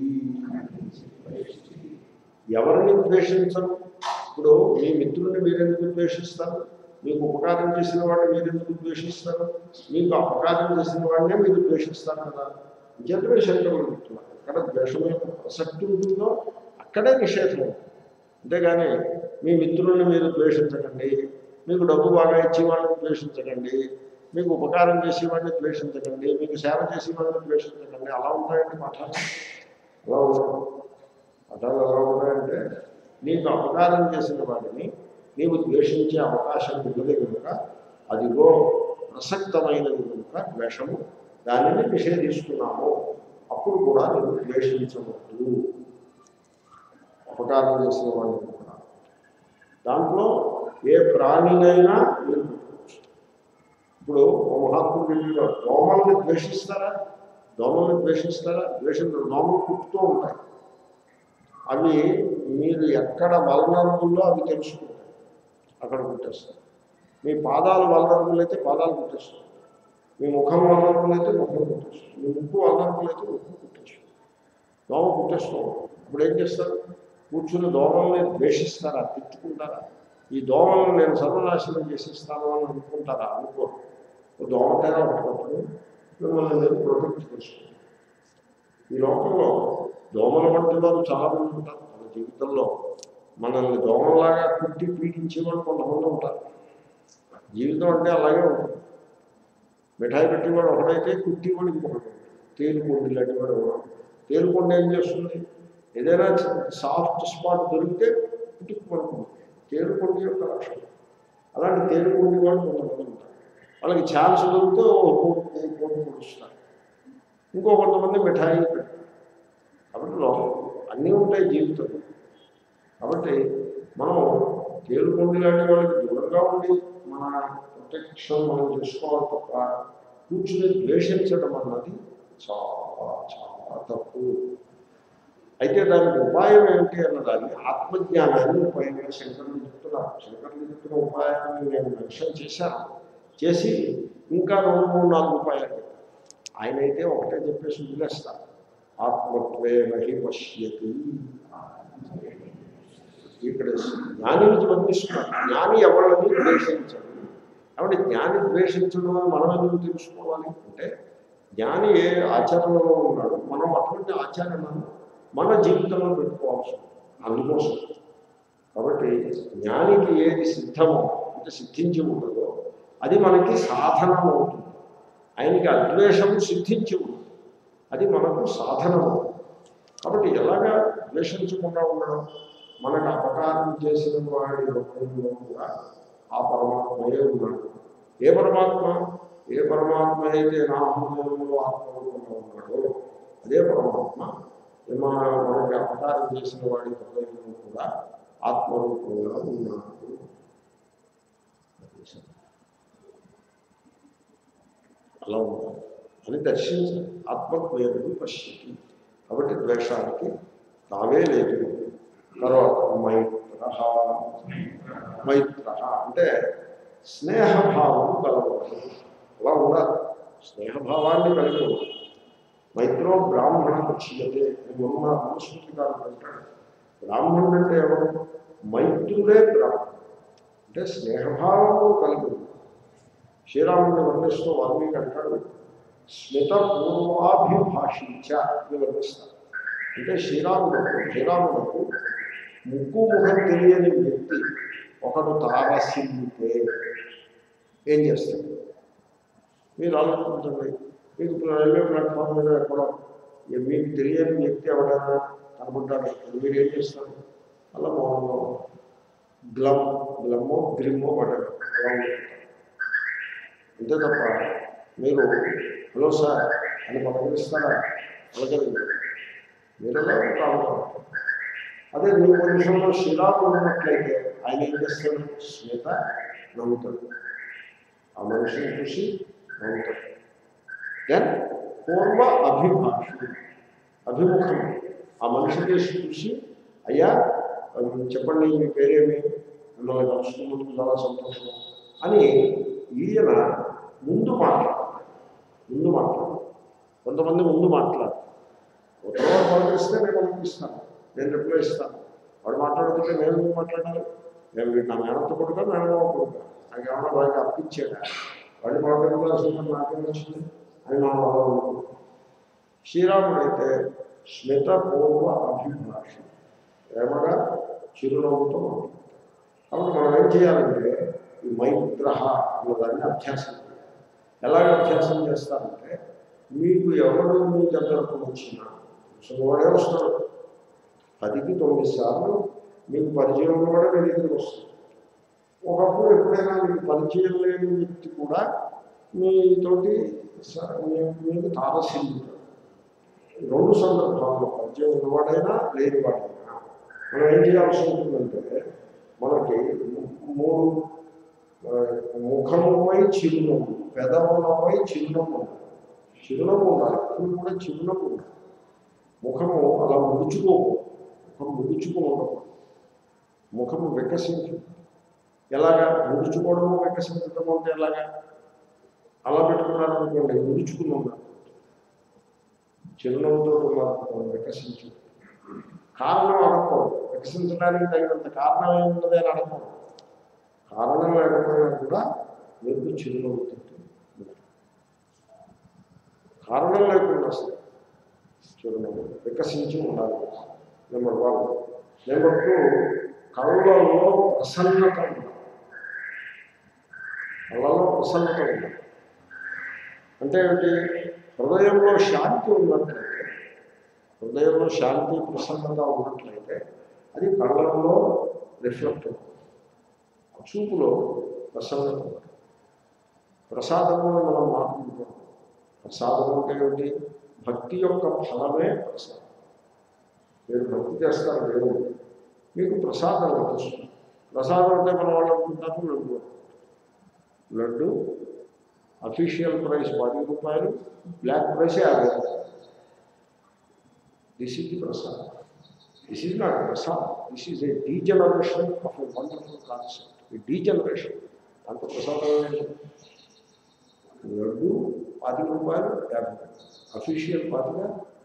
ఎవరిని ద్వేషించరు ఇప్పుడు మీ మిత్రుడిని మీరెందుకు ద్వేషిస్తారు మీకు ఉపకారం చేసిన వాడిని మీరెందుకు ద్వేషిస్తారు మీకు అపకారం చేసిన వాడినే మీరు ద్వేషిస్తారు కదా నిజమే శంకరులు చెప్తున్నారు ఎక్కడ ద్వేషం యొక్క ప్రసక్తి ఉంటుందో అక్కడే నిషేధం ఉంటుంది. అంతేగాని మీ మిత్రుల్ని మీరు ద్వేషించకండి మీకు డబ్బు బాగా ఇచ్చే వాళ్ళని ద్వేషించకండి మీకు ఉపకారం చేసే వాడిని ద్వేషించకండి మీకు సేవ చేసే వాడిని ద్వేషించకండి అలా ఉంటాయండి పాఠాలు అలా ఉండవు పాఠాలు ఎలా ఉంటాయంటే నీకు అపకారం చేసిన వాడిని నీవు ద్వేషించే అవకాశం ఉన్నది కనుక అదిగో ప్రసక్తమైనది కనుక ద్వేషము దానిని నిషేధిస్తున్నాము అప్పుడు కూడా నేను ద్వేషించవద్దు అపకారం చేసిన వాడిని కూడా దాంట్లో ఏ ప్రాణినైనా మీరు పెట్టుకోవచ్చు ఇప్పుడు ఓ మహాత్ముడు వెళ్ళిలో దోమల్ని ద్వేషిస్తారా దోమల్ని ద్వేషిస్తారా ద్వేషం దోమలు కుట్టుతూ ఉంటాయి అవి మీరు ఎక్కడ వలనరుల్లో అవి తెలుసుకుంటాయి అక్కడ కుట్టేస్తారు మీ పాదాలు వలనరులు అయితే పాదాలు కుట్టేస్తారు మీ ముఖం వలనరులు అయితే ముఖం కుట్టేస్తారు మీ ముక్కు వలనరులు అయితే ముక్కు కుట్టేస్తారు దోమ కుట్టేస్తాం ఇప్పుడు ఏం చేస్తారు కూర్చుని దోమల్ని ద్వేషిస్తారా తిట్టుకుంటారా ఈ దోమలను నేను సర్వనాశనం చేసేస్తాను అని అనుకుంటారా అనుకోరు ఓ దోమతేరా ఒకటి మిమ్మల్ని నేను ప్రొటెక్ట్ చేసుకుంటాను ఈ లోకంలో దోమల వంటి వారు చాలా మంది ఉంటారు మన జీవితంలో మనల్ని దోమలాగా కుట్టి పీడించేవాడు కొంతమంది ఉంటారు జీవితం అంటే అలాగే ఉంటుంది మిఠాయి పెట్టేవాడు ఒకడైతే కుట్టివాడు ఇంకొకటి తేలుకొండి లాంటి వాడు ఒకడు. తేలుకొండ ఏం చేస్తుంది ఏదైనా సాఫ్ట్ స్పాట్ దొరికితే పుట్టుకుపడుతుంది తేలుకొండి యొక్క లక్షణం అలాంటి తేలుకొండి వాళ్ళు కొంతమంది ఉంటారు వాళ్ళకి ఛాన్స్ దొరికితే ఓ కోటి పొడుస్తారు ఇంకో కొంతమంది మిఠాయి పెడతారు కాబట్టి లోకం అన్నీ ఉంటాయి జీవితంలో కాబట్టి మనం తేలుకొండి లాంటి వాళ్ళకి దూరంగా ఉండి మన ప్రొటెక్షన్ మనం చేసుకోవాలి తప్ప కూర్చుని ద్వేషించడం అన్నది చాలా చాలా తప్పు అయితే దానికి ఉపాయం ఏమిటి అన్నదాన్ని ఆత్మజ్ఞానాన్ని ఉపాయంగా శంకరులు చెప్తున్నారు శంకరులు చెప్తున్న ఉపాయాన్ని నేను మెన్షన్ చేశాను చేసి ఇంకా రెండు మూడు నాలుగు ఉపాయాలు చెప్పారు ఆయన అయితే ఒకటే చెప్పేసి వదిలేస్తారు ఆత్మత్వే మహి పశ్యతి ఇక్కడ జ్ఞానిని వర్ణిస్తున్నారు జ్ఞాని ఎవరిని ద్వేషించడు కాబట్టి జ్ఞాని ద్వేషించడం అని మనం ఎందుకు తెలుసుకోవాలి అంటే జ్ఞాని ఏ ఆచరణలో ఉన్నాడు మనం అటువంటి ఆచరణను మన జీవితంలో పెట్టుకోవాల్సి ఉంది. అందుకోసం కాబట్టి జ్ఞానికి ఏది సిద్ధమో అంటే సిద్ధించి ఉంటుందో అది మనకి సాధనం అవుతుంది ఆయనకి అద్వేషము సిద్ధించి ఉంటుంది అది మనకు సాధనం అవుతుంది కాబట్టి ఎలాగా ద్వేషించకుండా ఉండడం మనకు అపకారం చేసిన వాడి లోకంలో కూడా ఆ పరమాత్మయే ఉన్నాడు ఏ పరమాత్మ ఏ పరమాత్మ అయితే నా హృదయంలో ఆత్మరూపంలో ఉన్నాడో అదే పరమాత్మ మన మనకి అపకారం చేసిన వాడి హృదయంలో కూడా ఆత్మరూపంగా ఉన్నాడు అలా ఉండాలి అని దర్శించాలి ఆత్మద్వేరుడు పశ్యతి కాబట్టి ద్వేషానికి తావే లేదు తర్వాత మైత్ర మైత్ర అంటే స్నేహభావం కలగదు అలా ఉండాలి స్నేహభావాన్ని కలిగి ఉండాలి మైత్రో బ్రాహ్మణ పక్షియతే ఉన్న మనుస్మృతి గారు అంటాడు బ్రాహ్మణుడు అంటే ఎవరు మైత్రుడే బ్రాహ్మణుడు అంటే స్నేహభావము కలిగి ఉండాలి శ్రీరాముడిని వర్ణిస్తూ వాల్మీకి అంటాడు స్మిత పూర్వాభిభాషించ అని వర్ణిస్తారు అంటే శ్రీరాముడు శ్రీరామునకు ముక్కు ముఖం తెలియని వ్యక్తి ఒకడు తారసిల్లితే ఏం చేస్తాడు మీరు ఆలోచించండి మీకు ఇప్పుడు రైల్వే ప్లాట్ఫామ్ మీద ఎక్కడో ఏ- మీకు తెలియని వ్యక్తి ఎవడైనా కనబడ్డాడు మీరు ఏం చేస్తారు అలా మౌనంగా ఉంటారు. గ్లమ్ గ్లమ్మో గ్రిమ్మో పడ్డాడు అలా ఉంటారు అంతే తప్ప మీరు హలో సార్ అని పలకరిస్తారా పలకరించారు మీరు ఎలా ఉంటారు అదే మీ పొజిషన్లో శ్రీరాముడు ఉన్నట్లయితే ఆయన ఏం చేస్తాడు శ్వేత నవ్వుతాడు ఆ మనిషిని చూసి నవ్వుతాడు దెన్ పూర్వ అభిభాషుడు అభిముఖం ఆ మనిషి చేసి చూసి అయ్యా ఉమ్, చెప్పండి మీ పేరేమి మిమ్మల్ని కలుసుకున్నందుకు చాలా సంతోషం అని ఈయన ముందు మాట్లాడతాడు ముందు మాట్లాడు కొంతమంది ముందు మాట్లాడు ఉత్తరం పలకరిస్తే నేను పంపిస్తాను నేను రిప్లై ఇస్తాను వాడు మాట్లాడుతుంటే నేను ఎందుకు మాట్లాడాలి నేను వీడు నా మేనత్త కొడుక మేనమావ కొడుక నాకు ఏమన్నా బాగా అప్పించాడా వాడిని పలకరించాల్సిన నాకేం వచ్చింది అని నా వాళ్ళు అనుకుంటాను శ్రీరాముడు అయితే స్మిత పూర్వ అభిభాష ప్రేమగా చిరునవ్వుతో మాట్లాడతాడు కాబట్టి మనం ఏం చేయాలంటే ఈ మైత్ర అన్నదాన్ని అభ్యాసం చేయాలి ఎలాగ అభ్యాసం చేస్తారంటే మీకు ఎవరు మీ దగ్గరకు వచ్చినా వాడే వస్తాడు పదికి తొమ్మిది సార్లు మీకు పరిచయం ఉన్నవాడే మీ దగ్గరికి వస్తుంది ఒకప్పుడు ఎప్పుడైనా మీకు పరిచయం లేని వ్యక్తి కూడా మీతోటి స- మీ- మీకు తారసిల్లుతాడు రెండు సందర్భాల్లో పరిచయం ఉన్నవాడైనా లేనివాడైనా మనం ఏం చేయాల్సి ఉంటుందంటే మనకి ము- మూడు ఆ, ముఖముపై చిరునవ్వు పెదవులపై చిరునవ్వు ఉండాలి చిరునవ్వు ఉండాలి ఎప్పుడు కూడా చిరునవ్వు ఉండాలి ముఖము అలా ముడుచుకో ముఖం ముడుచుకుని ఉండకూడదు ముఖము వికసించు ఎలాగా ముడుచుకోవడము వికసించడము అంటే ఎలాగా అలా పెట్టుకున్నారనుకోండి ముడుచుకుని ఉన్నారు చిరునవ్వుతో ఉన్నారు వికసించు కారణం అడగకూడదు వికసించడానికి తగినంత కారణం ఏమున్నది అని అడగకూడదు కారణం లేకపోయినా కూడా మీకు చిరునవ్వుతుంటే కారణం లేకుండా సరే చిరునవ్వు వికసించి ఉండాలి నెంబర్ వన్ నెంబర్ టూ కళ్ళలో ప్రసన్నత ఉండాలి కళ్ళలో ప్రసన్నత ఉండాలి అంటే ఏమిటి హృదయంలో శాంతి ఉన్నట్లయితే హృదయంలో శాంతి ప్రసన్నత ఉన్నట్లయితే అది కళ్ళలో రిఫ్లెక్ట్ అవుతుంది చూపులో ప్రసన్నత ఉంటుంది ప్రసాదము అని మనం మాట్లాడుకుంటాం ప్రసాదం అంటే ఏమిటి భక్తి యొక్క ఫలమే ప్రసాదం మీరు భక్తి చేస్తారు దేవుడు మీకు ప్రసాదం లభిస్తుంది ప్రసాదం అంటే మన వాళ్ళు అనుకుంటారు లడ్డు లడ్డు అఫీషియల్ ప్రైస్ పది రూపాయలు బ్లాక్ ప్రైస్ యాభై this is the prasadam this is not prasad this is a degeneration of a wonderful concept ఈ డీజనరేషన్ అంత ప్రసాదం ఏంటి? లడ్డు పది రూపాయలు యాభై అఫీషియల్ పాతిగా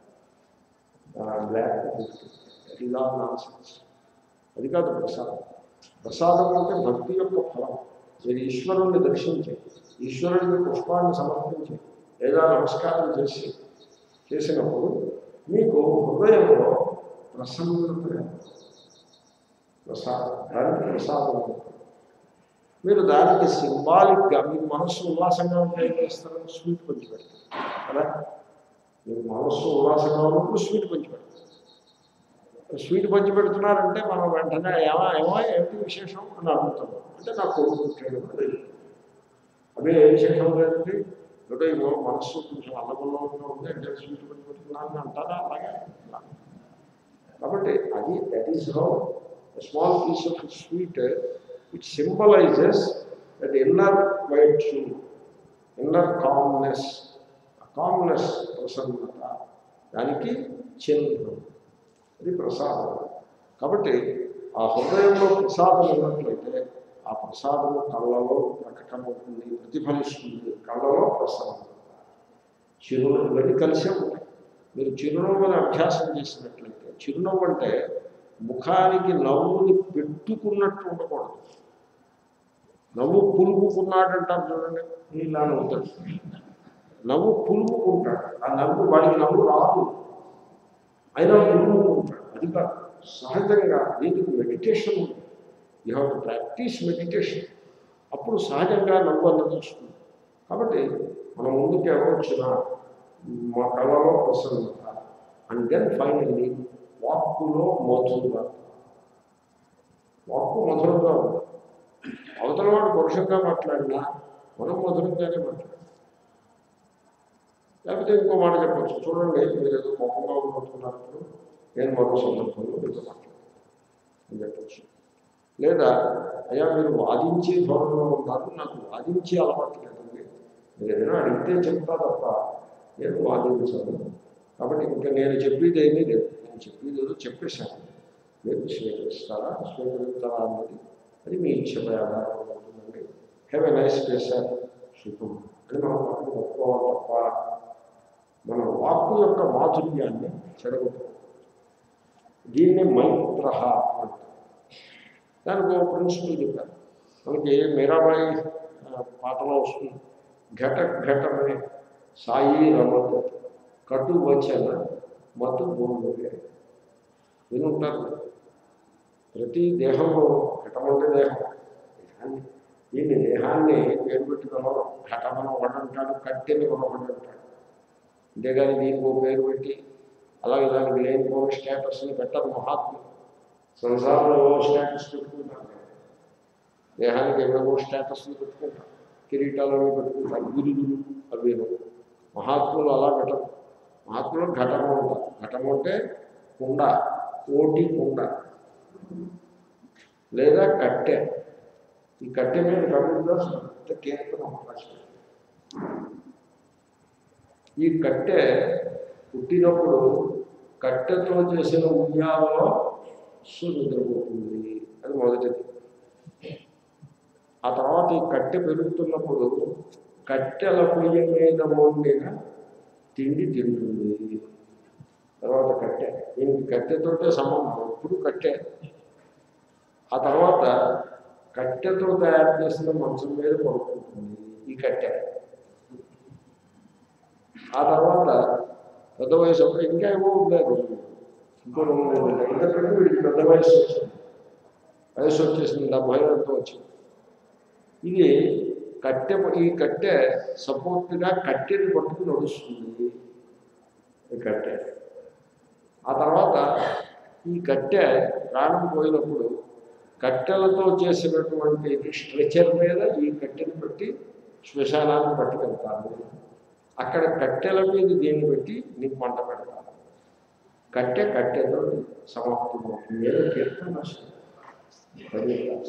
black fifty that is all nonsense అది కాదు ప్రసాదం ప్రసాదం అంటే భక్తి యొక్క ఫలం మీరు ఈశ్వరుణ్ణి దర్శించి ఈశ్వరుడికి పుష్పాన్ని సమర్పించి లేదా నమస్కారం చేసి చేసినప్పుడు మీకు హృదయంలో ప్రసన్నత ప్రసాదం దానికి ప్రసాదం ఉంటుంది. మీరు దానికి సింబాలిక్గా మీ మనస్సు ఉల్లాసంగా ఉంటే ఏం చేస్తారు స్వీట్ పంచి పెడతారు కదా మీ మనస్సు ఉల్లాసంగా ఉన్నప్పుడు స్వీట్ పంచి పెడతారు స్వీట్ పంచి పెడుతున్నారంటే మనం వెంటనే ఏమా ఏమో ఏమిటి విశేషం అని అడుగుతాం అంటే నాకు కొడుకు పుట్టాడు అది అదే ఏ విశేషం లేదండి ఏదో ఏమో మనస్సు కొంచెం అల్లబల్లంగా ఉంది అంటే స్వీట్ పంచి పెడుతున్నాను అని అంటారా అలాగే కాబట్టి అది that is how small piece of sweet it symbolizes that inner white inner calmness calmness ప్రసన్నత దానికి చిహ్నం అది ప్రసాదం కాబట్టి ఆ హృదయంలో ప్రసాదం ఉన్నట్లయితే ఆ ప్రసాదము కళ్ళలో ప్రకటమవుతుంది ప్రతిఫలిస్తుంది కళ్ళలో ప్రసన్నత చిరునవ్వు ఇవన్నీ కలిసే ఉంటాయి మీరు చిరునవ్వుని అభ్యాసం చేసినట్లయితే చిరునవ్వు అంటే ముఖానికి నవ్వుని పెట్టుకున్నట్టు ఉండకూడదు నవ్వు పులుపుకున్నాడంటారు చూడండి ఇలా నవ్వుతాడు నవ్వు పులుపుకుంటాడు ఆ నవ్వు వాడికి నవ్వు రాదు అయినా పులుపుకుంటాడు అది కాదు సహజంగా దీనికి మెడిటేషన్ ఉంది you have to practise meditation అప్పుడు సహజంగా నవ్వు అన్నది వస్తుంది కాబట్టి మన ముందుకు ఎవరు వచ్చినా మా కళలో ప్రసన్నత అండ్ దెన్ ఫైనల్లీ వాక్కులో మధురత వాక్కు మధురంగా ఉంది అవతల వాడు పురుషంగా మాట్లాడినా మనం మధురంగానే మాట్లాడాలి లేకపోతే ఇంకో మాట చెప్పచ్చు చూడండి మీరు ఏదో కోపంగా ఉంటున్నప్పుడు నేను మరో సందర్భంలో మీతో మాట్లాడతాను అని చెప్పచ్చు లేదా అయ్యా మీరు వాదించే ధోరణిలో ఉన్నారు నాకు వాదించే అలవాటు లేదండి మీరు ఏదైనా అడిగితే చెప్తా తప్ప నేను వాదించాను కాబట్టి ఇంకా నేను చెప్పేది ఏమీ లేదు నేను చెప్పేది ఏదో చెప్పేశాను మీరు స్వీకరిస్తారా స్వీకరిస్తారా అన్నది అది మీ ఇచ్చపై ఆధారపడి ఉంటుందండి హ్యావ్ ఎ నైస్ ప్లేసర్ శుభం అని మనం వాటిని ఒప్పుకోవాలి తప్ప మన వాక్కు యొక్క మాధుర్యాన్ని చెడగొట్టుకోవాలి దీన్ని మైత్ర అంటారు దానికి ఒక ప్రిన్సిపల్ చెప్పారు మనకి మీరాబాయి ఆ, పాటలో వస్తుంది ఘట ఘటమే సాయి రమత కటు వచన మతు భూములే వినుంటారు ప్రతి దేహంలో ఘటమంటే దేహం దేహాన్ని దీన్ని దేహాన్ని పేరు పెట్టి పిలవడం ఘటమని ఒకడంటాడు కట్టెని ఒకడంటాడు అంతేగాని దీనికి ఒక పేరు పెట్టి అలాగే దానికి లేనిపోయిన స్టేటస్ని పెట్టరు మహాత్ములు సంసారంలో ఏవో స్టేటస్ పెట్టుకుంటారు దేహానికి ఏవేవో స్టేటస్లు పెట్టుకుంటారు కిరీటాలు అవి పెట్టుకుంటారు గురువులు అవి మహాత్ములు అలా పెట్టరు మహాత్ములు ఘటము ఉంటారు ఘటము అంటే కుండ ఓటి కుండ లేదా కట్టె ఈ కట్టె మీద కట్టుగా పెద్ద కీర్తనం రాశారు. ఈ కట్టె పుట్టినప్పుడు కట్టెతో చేసిన ఉయ్యాలలో మనస్సు నిద్రపోతుంది అది మొదటిది ఆ తర్వాత ఈ కట్టె పెరుగుతున్నప్పుడు కట్టెల పొయ్యి మీద వండిన తిండి తింటుంది తర్వాత కట్టె దీనికి కట్టెతోటే సంబంధం ఎప్పుడు కట్టె ఆ తర్వాత కట్టెతో తయారు చేసిన మంచం మీద పడుకుంటుంది ఈ కట్టె ఆ తర్వాత పెద్ద వయసు అప్పుడు ఇంకా ఏమో ఉన్నాయి రోజులు ఇంకో రెండు మూడు ఉన్నాయి ఎందుకంటే వీడికి పెద్ద వయసు వచ్చింది వయసు వచ్చేసింది డెబ్బై ఎంతో వచ్చింది ఇది కట్టె ఈ కట్టె సపోర్ట్గా కట్టెని పట్టుకుని నడుస్తుంది ఈ కట్టె ఆ తర్వాత ఈ కట్టె ప్రాణం పోయినప్పుడు కట్టెలతో చేసినటువంటి స్ట్రెచర్ మీద ఈ కట్టెని పెట్టి శ్మశానాన్ని పట్టుకెళ్తాను అక్కడ కట్టెల మీద దీన్ని పెట్టి నీకు మంట పెడతాను కట్టె కట్టెతో సమాప్తమవుతుంది ఏదో కీర్తన రాశారు. Very nice.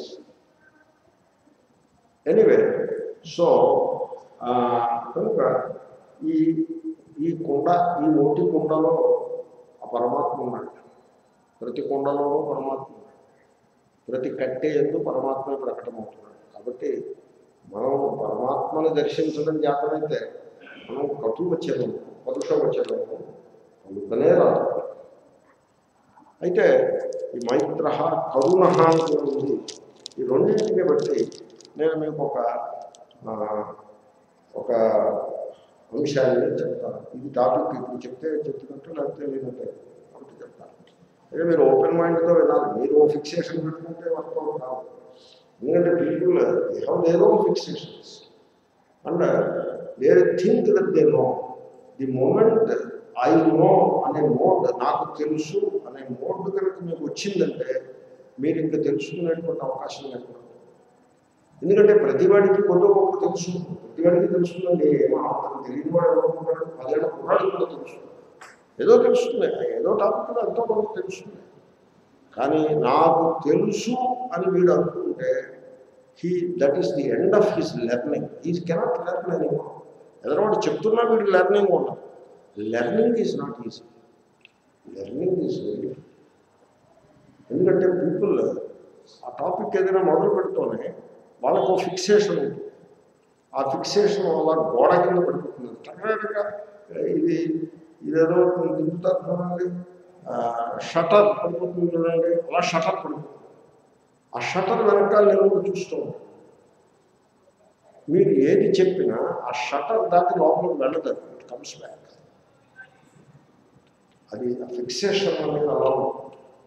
ఎనీవే సో కనుక ఈ ఈ కుండ ఈ నోటి కుండలో ఆ పరమాత్మ ఉన్నాడు ప్రతి కుండలోనూ పరమాత్మ ఉన్నాడు ప్రతి కట్టె ఎందు పరమాత్మ ప్రకటమవుతున్నాడు కాబట్టి మనం పరమాత్మను దర్శించడం జాతమైతే మనం కటు వచ్చేదము పరుష వచ్చేదము అందుకనే రాదు అయితే ఈ మైత్ర కరుణ అని కూడా ఉంది ఈ రెండింటిని బట్టి నేను మీకు ఒక ఆ, ఒక అంశాన్ని చెప్తాను ఇది టాపిక్ ఇప్పుడు చెప్తే చెప్తున్నట్టు లేకపోతే లేదంటే కాబట్టి చెప్తాను అదే మీరు ఓపెన్ మైండ్తో వినాలి మీరు ఫిక్సేషన్ పెట్టుకుంటే వర్కౌట్ కాదు ఎందుకంటే people have their own fixations and they think that they know the moment I know అనే మోడ్ నాకు తెలుసు అనే మోడ్ కనుక మీకు వచ్చిందంటే మీరు ఇంకా తెలుసుకునేటువంటి అవకాశం లేకుండా ఎందుకంటే ప్రతివాడికి కొద్ది గొప్ప తెలుసు ప్రతివాడికి తెలుస్తుందండి ఏమో అతను తెలియని వాడు ఎవరుకుంటాడు పదేళ్ళ కుర్రాడికి కూడా తెలుసు ఏదో తెలుస్తుంది ఏదో టాపిక్లో ఎంతో కొంత తెలుస్తుంది కానీ నాకు తెలుసు అని వీడు అనుకుంటే he that is the end of his learning he cannot learn అని ఎదరవాడు చెప్తున్నా వీడు లెర్నింగ్ ఉండదు learning is not easy learning is very ఎందుకంటే పీపుల్ ఆ టాపిక్ ఏదైనా మొదలు పెడుతూనే వాళ్ళకు ఫిక్సేషన్ ఉంటుంది ఆ ఫిక్సేషన్ వల్ల గోడ కింద పడిపోతుంది టక్కగా ఇది ఇదేదో దింపుతారు చూడండి షటర్ పడిపోతుంది చూడండి అలా షటర్ పడిపోతుంది ఆ షటర్ వెనకాల నేను చూస్తూ ఉంటాను మీరు ఏది చెప్పినా ఆ షటర్ దాటి లోపలికి వెళ్ళదు ఇట్ కమ్స్ బ్యాక్ అది ఆ ఫిక్సేషన్ అనేది అలా ఉంటుంది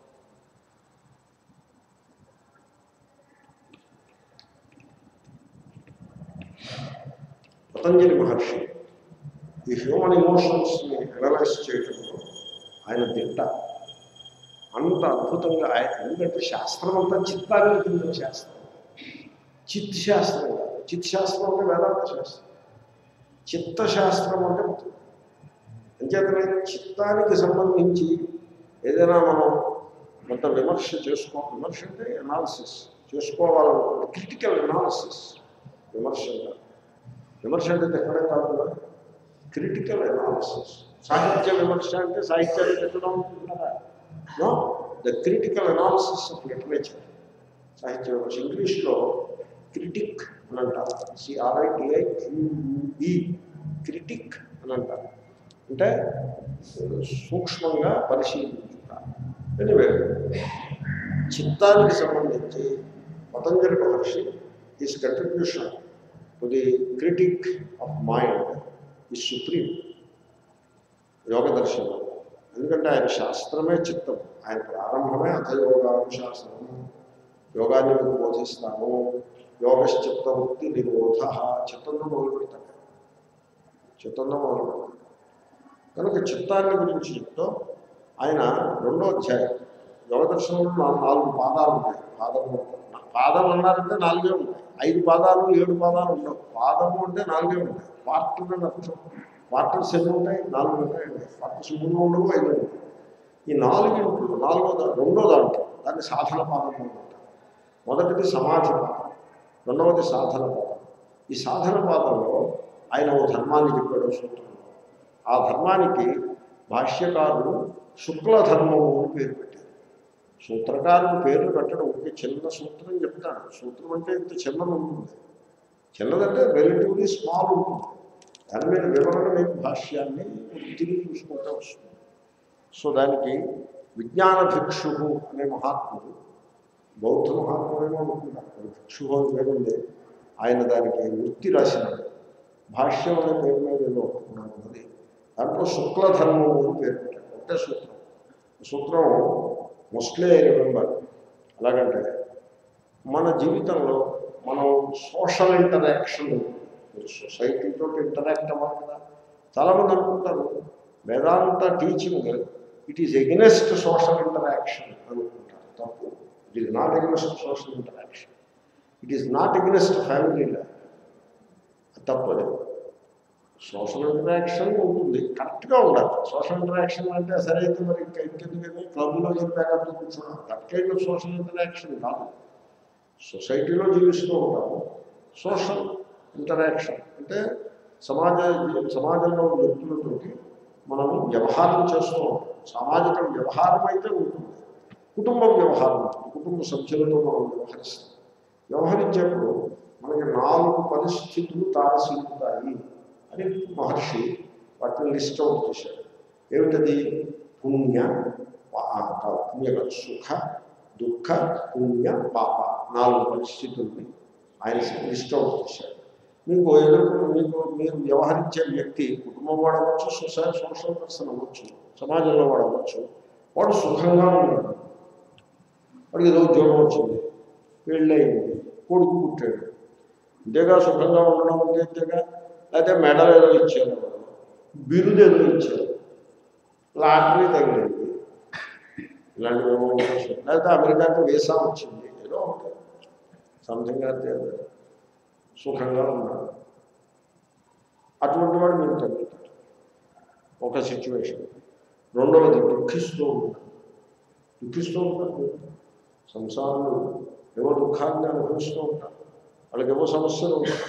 పతంజలి మహర్షి ఈ హ్యూమన్ ఎమోషన్స్ని అనలైజ్ చేయడంలో ఆయన దిట్ట అంత అద్భుతంగా ఆయన ఎందుకంటే శాస్త్రం అంతా చిత్తానికి చెందిన శాస్త్రం చిత్ శాస్త్రం కాదు చిత్ శాస్త్రం అంటే వేదాంత శాస్త్రం చిత్తశాస్త్రం అంటే అంచేతనే చిత్తానికి సంబంధించి ఏదైనా మనం కొంత విమర్శ చేసుకో విమర్శ అంటే ఎనాలిసిస్ చేసుకోవాలనుకుంటే క్రిటికల్ ఎనాలిసిస్ విమర్శ అంటారు విమర్శ అంటే ఎక్కడే కాదు క్రిటికల్ ఎనాలిసిస్ సాహిత్య విమర్శ అంటే సాహిత్యాన్ని పెట్టడం అనుకుంటున్నారా no the critical analysis of literature సాహిత్య విమర్శ ఇంగ్లీష్లో క్రిటిక్ అని అంటారు సిఆర్ఐటిఐ క్యూఈ క్రిటిక్ అని అంటారు అంటే సూక్ష్మంగా పరిశీలించుట ఎనివే చిత్తానికి సంబంధించి Patanjali Maharshi his contribution to the critic of mind ఈ సుప్రీం యోగ దర్శనం ఎందుకంటే ఆయన శాస్త్రమే చిత్తం ఆయన ప్రారంభమే అథయోగానుశాసనం యోగాన్ని మీకు బోధిస్తాను యోగశ్చిత్తవృత్తి నిరోధ చిత్తంలో మొదలు పెడతాడు చిత్తంలో మొదలు పెడతాడు కనుక చిత్తాన్ని గురించి చెప్తూ ఆయన రెండో అధ్యాయం యోగ దర్శనంలో నాలుగు నాలుగు పాదాలు ఉంటాయి పాదము పాదం అన్నారంటే నాలుగే ఉంటాయి ఐదు పాదాలు ఏడు పాదాలు ఉండవు పాదము అంటే నాలుగే ఉంటాయి పార్ట్లు అని అర్థం పార్ట్స్ ఎన్ని ఉంటాయి నాలుగు ఉంటాయి పార్ట్స్ మూడు ఉండవు ఐదు ఉంటాయి ఈ నాలుగింట్లో నాలుగో దా- రెండో దాంట్లో దాన్ని సాధన పాదం అంటారు మొదటిది సమాధి పాదం రెండవది సాధన పాదం ఈ సాధన పాదంలో ఆయన ఓ ధర్మాన్ని చెప్పాడు సూత్రంలో ఆ ధర్మానికి భాష్యకారులు శుక్ల ధర్మము అని పేరు పెట్టారు సూత్రకారుడు పేర్లు పెట్టడం ఒక చిన్న సూత్రం చెప్తాడు సూత్రం అంటే ఇంత చిన్నది ఉంటుంది చిన్నదంటే రిలేటివ్లీ స్మాల్ ఉంటుంది దాని మీద వివరణ మీకు భాష్యాన్ని తిరిగి చూసుకుంటూ వస్తుంది సో దానికి విజ్ఞాన భిక్షు అనే మహాత్ముడు బౌద్ధ మహాత్ముడేమో అనుకుంటారు భిక్షు అని పేరుంది ఆయన దానికి వృత్తి రాసినాడు భాష్యం అనే పేరు మీద ఏదో ఒకటి ఉన్నది దాంట్లో శుక్లధర్మం అని పేరు పెట్టాడు ఒకటే సూత్రం ఈ సూత్రం మోస్ట్లీ రిమెంబర్ ఎలాగంటే మన జీవితంలో మనం సోషల్ ఇంటరాక్షన్ సొసైటీతో ఇంటరాక్ట్ అవ్వాలి కదా చాలామంది అనుకుంటారు Vedanta teaching it is against social interaction అనుకుంటారు తప్పు it is not against social interaction it is not against family life తప్పదు సోషల్ ఇంటరాక్షన్ ఉంటుంది కరెక్ట్గా ఉండాలి సోషల్ ఇంటరాక్షన్ అంటే సరే అయితే మరి ఇంకా ఇంకెందుకని క్లబ్లో చెప్పాక కూర్చోడం that kind of social interaction కాదు సొసైటీలో జీవిస్తూ ఉంటాము సోషల్ ఇంటరాక్షన్ అంటే సమాజ సమాజంలో ఉన్న వ్యక్తులతోటి మనం వ్యవహారం చేస్తూ ఉంటాం సామాజిక వ్యవహారం అయితే ఉంటుంది కుటుంబ వ్యవహారం ఉంటుంది కుటుంబ సభ్యులతో మనం వ్యవహరిస్తాం వ్యవహరించేప్పుడు మనకి నాలుగు పరిస్థితులు తారసిల్లుతాయి అని మహర్షి వాటిని లిస్ట్ అవుట్ చేశాడు ఏమిటది పుణ్య పా- కాదు, పుణ్య కాదు, సుఖ దుఃఖ పుణ్య పాప నాలుగు పరిస్థితుల్ని ఆయన లిస్ట్ అవుట్ చేశాడు మీకు ఏదో మీకు మీరు వ్యవహరించే వ్యక్తి కుటుంబం వాడవచ్చు సొసైటీ సోషల్ పర్సన్ అవ్వచ్చు సమాజంలో వాడవచ్చు వాడు సుఖంగా ఉన్నాడు వాడికి ఏదో ఉద్యోగం వచ్చింది పెళ్ళయింది కొడుకు పుట్టాడు ఇంతేగా సుఖంగా ఉండడం అంటే ఇంతేగా లేకపోతే మెడల్ ఏదో ఇచ్చారు బిరుదు ఏదో ఇచ్చారు లాటరీ తగిలింది ఇలాంటివి ఏమో ఉండొచ్చు. లేకపోతే అమెరికాకి వీసా వచ్చింది ఏదో ఒకటి సంథింగ్ అయితే సుఖంగా ఉన్నాడు అటువంటి వాడు మీరు తగ్గుతాడు ఒక సిచ్యువేషన్ రెండవది దుఃఖిస్తూ ఉంటాడు దుఃఖిస్తూ ఉంటాడు సంసారంలో ఏవో దుఃఖాన్ని అనుభవిస్తూ ఉంటారు వాళ్ళకి ఏవో సమస్యలు ఉంటాయి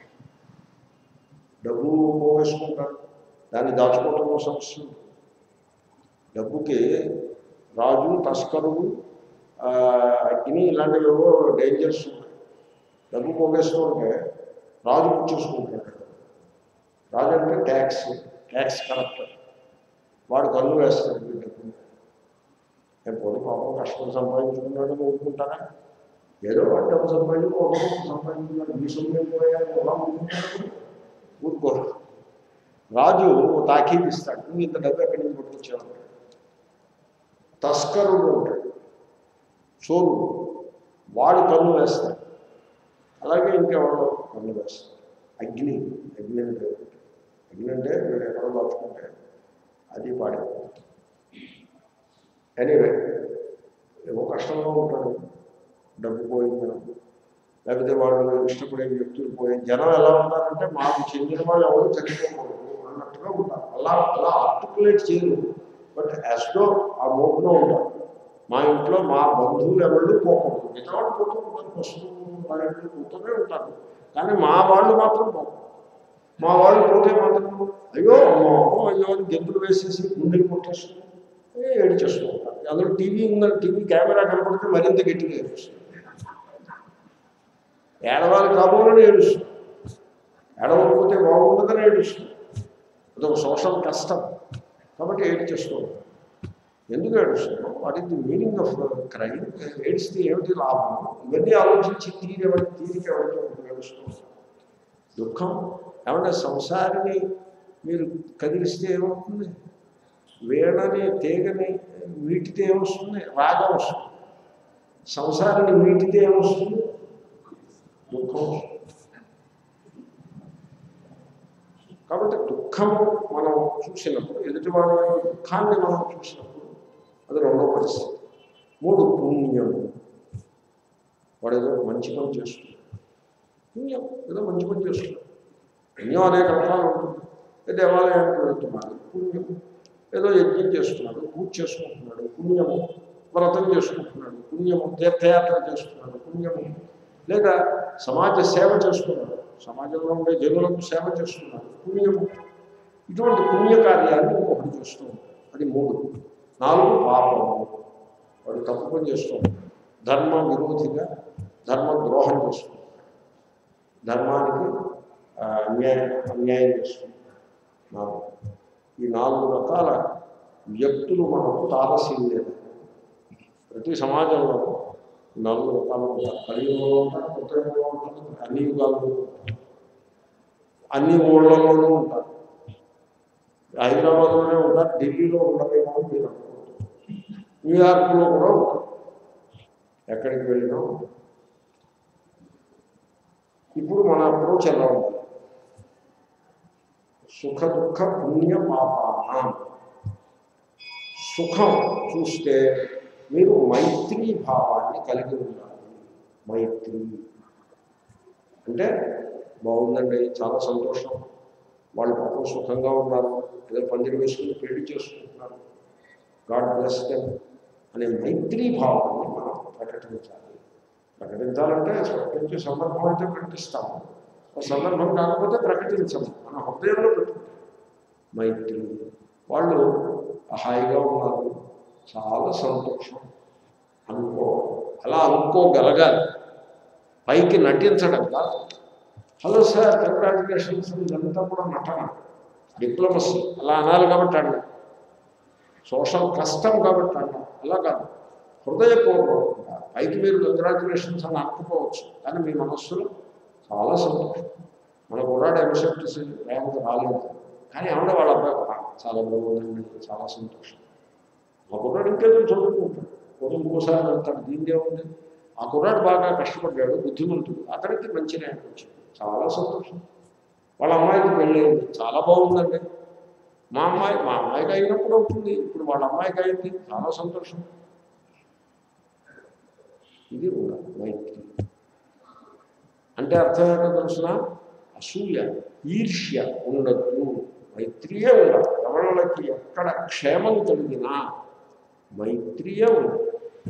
డబ్బు పోగేసుకుంటారు దాన్ని దాచుకోవటంలో సమస్య ఉంటుంది డబ్బుకి రాజు తస్కరుడు ఆ, అగ్ని ఇలాంటివి ఏవో డేంజర్స్ ఉన్నాయి డబ్బు పోగేస్తూ ఉంటే రాజు పుచ్చేసుకుంటాడు రాజు అంటే ట్యాక్స్ ట్యాక్స్ కలెక్టర్ వాడు కన్ను వేస్తాడు ఈ డబ్బుని నేను పోటీ పాపం కష్టం సంపాదించుకున్నాడని ఊరుకుంటారా ఏదో వాడు డబ్బు సంపాదించుకో ఒక రూపాయి సంపాదించుకున్నాడు మీ సొమ్ము పోయాడు ఎలా ఊరుకుంటాడు ఊరుకోరు రాజు ఓ తాకీదు ఇస్తాడు నువ్వు ఇంత డబ్బు ఎక్కడి నుంచి పట్టుకొచ్చావు తస్కరుడు ఉంటాడు చోరు వాడు కన్ను వేస్తాడు అలాగే ఇంకెవరో కన్ను వేస్తాడు అగ్ని అగ్ని అని పేరు అగ్ని అంటే మీరు ఎక్కడో దాచుకుంటే అది పాడైపోతుంది ఎనీవే ఏవో కష్టంలో ఉంటాడు డబ్బు పోయిందని లేకపోతే వాళ్ళు ఇష్టపడే వ్యక్తులు పోయి జనం ఎలా ఉంటారంటే మాకు చెందిన వాళ్ళు ఎవరు చనిపోకూడదు అన్నట్టుగా ఉంటారు అలా అలా ఆర్టికులేట్ చేయరు బట్ యాస్లో ఆ మోడ్లో ఉంటారు మా ఇంట్లో మా బంధువులు ఎవరు పోకూడదు మిగతా వాళ్ళు పోతూ ఉంటారు పశువులు వాళ్ళ ఇంట్లో పోతూనే ఉంటారు కానీ మా వాళ్ళు మాత్రం పోకూడదు మా వాళ్ళు పోతే మాత్రం అయ్యో అమ్మో అమ్మో, అయ్యో అని గెంతులు వేసేసి గుండెలు కొట్టేస్తుంది ఏడిచేస్తూ ఉంటారు అందులో టీవీ ఉందని టీవీ కెమెరా కనపడితే మరింత గట్టిగా ఏడుస్తుంది ఏడవాలి కాబోలని ఏడుస్తుంది ఏడవకపోతే బాగుండదని ఏడుస్తుంది అదొక సోషల్ కష్టం కాబట్టి ఏడ్చేస్తూ ఉంటారు ఎందుకు ఏడుస్తున్నాం what is the meaning of crime ఏడిస్తే ఏమిటి లాభం ఇవన్నీ ఆలోచించి తీరెవరి తీరిక ఎవరితో ఏడుస్తూ ఉంటారు దుఃఖం ఏమంటే సంసారిని మీరు కదిలిస్తే ఏమవుతుంది వీణని తీగని వీటితే ఏమొస్తుంది రాగం వస్తుంది సంసారిని వీటితే ఏమొస్తుంది దుఃఖం వస్తుంది కాబట్టి దుఃఖము మనం చూసినప్పుడు ఎదుటివాడి యొక్క దుఃఖాన్ని మనం చూసినప్పుడు అది రెండో పరిస్థితి మూడు పుణ్యము వాడు ఏదో మంచి పని చేస్తున్నాడు పుణ్యం ఏదో మంచి పని చేస్తున్నాడు పుణ్యం అనేక రకాలు ఉంటుంది ఏ దేవాలయానికి వెళ్తున్నాడు పుణ్యం ఏదో యజ్ఞం చేస్తున్నాడు పూజ చేసుకుంటున్నాడు పుణ్యము వ్రతం చేసుకుంటున్నాడు పుణ్యము తీర్థయాత్ర చేస్తున్నాడు పుణ్యము లేదా సమాజ సేవ చేస్తున్నాడు సమాజంలో ఉండే జనులకు సేవ చేస్తున్నాడు పుణ్యము ఇటువంటి పుణ్య కార్యాన్ని ఇంకొకటి చేస్తూ ఉంటాడు అది మూడు నాలుగు పాపము వాడు తప్పు పని చేస్తూ ఉంటాడు ధర్మ విరోధిగా ధర్మ ద్రోహం చేస్తూ ఉంటాడు ధర్మానికి ఆ, అన్యాయం అన్యాయం చేస్తుంది నాలుగు ఈ నాలుగు రకాల వ్యక్తులు మనకు తారసీం లేదు ప్రతి సమాజంలో నాలుగు రకాలు ఉంటారు కలియుగంలో ఉంటారు కొత్త యుగంలో ఉంటారు అన్ని యుగాల్లో ఉంటారు అన్ని ఊళ్ళలోనూ ఉంటారు హైదరాబాద్లోనే ఉంటారు ఢిల్లీలో ఉండరేమో అని మీరు అనుకుంటారు న్యూయార్క్లో కూడా ఉంటారు ఎక్కడికి వెళ్ళినా ఉంటారు ఇప్పుడు మన అప్రోచ్ ఎలా ఉంది సుఖ దుఃఖ పుణ్య పాపానం సుఖం చూస్తే మీరు మైత్రీ భావాన్ని కలిగి ఉండాలి మైత్రి అంటే బాగుందండి చాలా సంతోషం వాళ్ళు పాపం సుఖంగా ఉన్నారు ఏదో పందిరి వేసుకుని పెళ్లి చేసుకుంటున్నారు గాడ్ బ్లెస్ దెమ్ అనే మైత్రీ భావాన్ని మనం ప్రకటించాలి ప్రకటించాలంటే ప్రకటించే సందర్భం అయితే ప్రకటిస్తాము ఆ సందర్భం కాకపోతే ప్రకటించము మన హృదయంలో పెట్టుకుంటాం మైత్రి వాళ్ళు హాయిగా ఉన్నారు చాలా సంతోషం అనుకో అలా అనుకోగలగాలి పైకి నటించడం కాదు హలో సార్ కంగ్రాచులేషన్స్ ఇదంతా కూడా నటన డిప్లొమసీ అలా అనాలి కాబట్టి అన్నా సోషల్ కష్టం కాబట్టి అన్నా అలా కాదు హృదయపూర్వకంగా పైకి మీరు కంగ్రాచులేషన్స్ అని అనుకోవచ్చు కానీ మీ మనస్సులో చాలా సంతోషం మన కుర్రాడు ఎంసెప్ట్ ర్యాంక్ రాలేదు కానీ ఆవిడ వాళ్ళ అబ్బాయి "ఆ, చాలా బాగుందండి చాలా సంతోషం మా కుర్రాడు ఇంకేదో చదువుకుంటాడు కొంచెం ఇంకోసారి వెళ్తాడు దీనిదే ఉంది ఆ కుర్రాడు బాగా కష్టపడ్డాడు బుద్ధిమంతుడు అతనికి మంచి ర్యాంక్ వచ్చింది చాలా సంతోషం వాళ్ళ అమ్మాయికి పెళ్ళయింది చాలా బాగుందండి మా అమ్మాయి మా అమ్మాయికి అయినప్పుడు అవుతుంది ఇప్పుడు వాళ్ళ అమ్మాయికి అయింది చాలా సంతోషం ఇది ఉండాలి మైత్రి అంటే అర్థం ఏంటో తెలుసిన అసూయ ఈర్ష్య ఉండద్దు మైత్రియే ఉండాలి ఎవరికి ఎక్కడ క్షేమం కలిగినా మైత్రియే ఉండాలి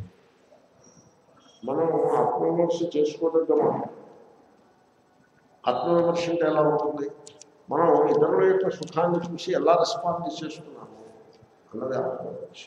మనం ఆత్మవిమర్శ చేసుకోదగ్గమా ఆత్మవిమర్శ అంటే ఎలా ఉంటుంది మనం ఇతరుల యొక్క సుఖాన్ని చూసి ఎలా రెస్పాండ్ చేస్తున్నాము అన్నది ఆత్మవిమర్శ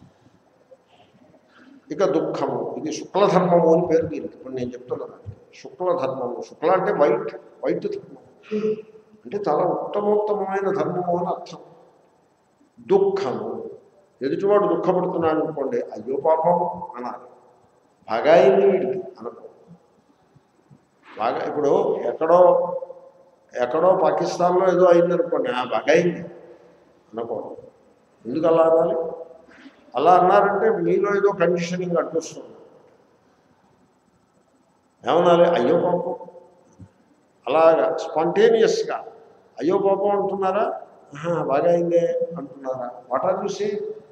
ఇక దుఃఖము ఇది శుక్లధర్మము అని పేరు దీనికి ఇప్పుడు నేను చెప్తున్నాను శుక్లధర్మము శుక్ల అంటే వైట్ వైట్ ధర్మం అంటే చాలా ఉత్తమోత్తమైన ధర్మము అని అర్థం దుఃఖము ఎదుటివాడు దుఃఖపడుతున్నాడు అనుకోండి అయ్యో పాపం అనాలి బాగా అయింది వీడికి అనుకో బాగా ఇప్పుడు ఎక్కడో ఎక్కడో పాకిస్తాన్లో ఏదో అయింది అనుకోండి ఆ బాగా అయింది అనుకో ఎందుకు అలా అనాలి అలా అన్నారంటే మీలో ఏదో కండిషనింగ్ అడ్డొస్తుంది ఏమనాలి అయ్యో పాపం అలాగా స్పాంటేనియస్గా అయ్యో పాపం అంటున్నారా ఆహా, బాగా అయిందే అంటున్నారా వాట్ ఆర్ యు సే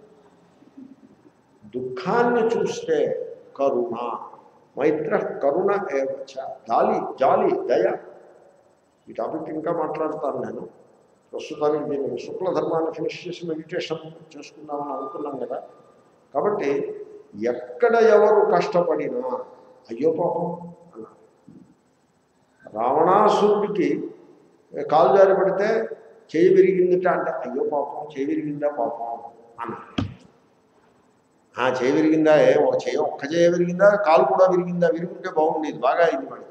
దుఃఖాన్ని చూస్తే కరుణ మైత్ర కరుణ ఏవచ జాలి జాలి దయ ఈ టాపిక్ ఇంకా మాట్లాడతాను నేను ప్రస్తుతానికి దీన్ని శుక్ల ధర్మాన్ని ఫినిష్ చేసి మెడిటేషన్ చేసుకుందామని అనుకున్నాం కదా కాబట్టి ఎక్కడ ఎవరు కష్టపడినా అయ్యో పాపం అన్నారు రావణాసురుడికి కాలు జారి పడితే చేయి విరిగిందిట అంటే అయ్యో పాపం చేయి విరిగిందా పాపం అన్నారు ఆ చేయి విరిగిందా ఏ ఒక చేయి ఒక్క చేయి విరిగిందా కాలు కూడా విరిగిందా విరిగింటే బాగుండేది బాగా అయింది వాడికి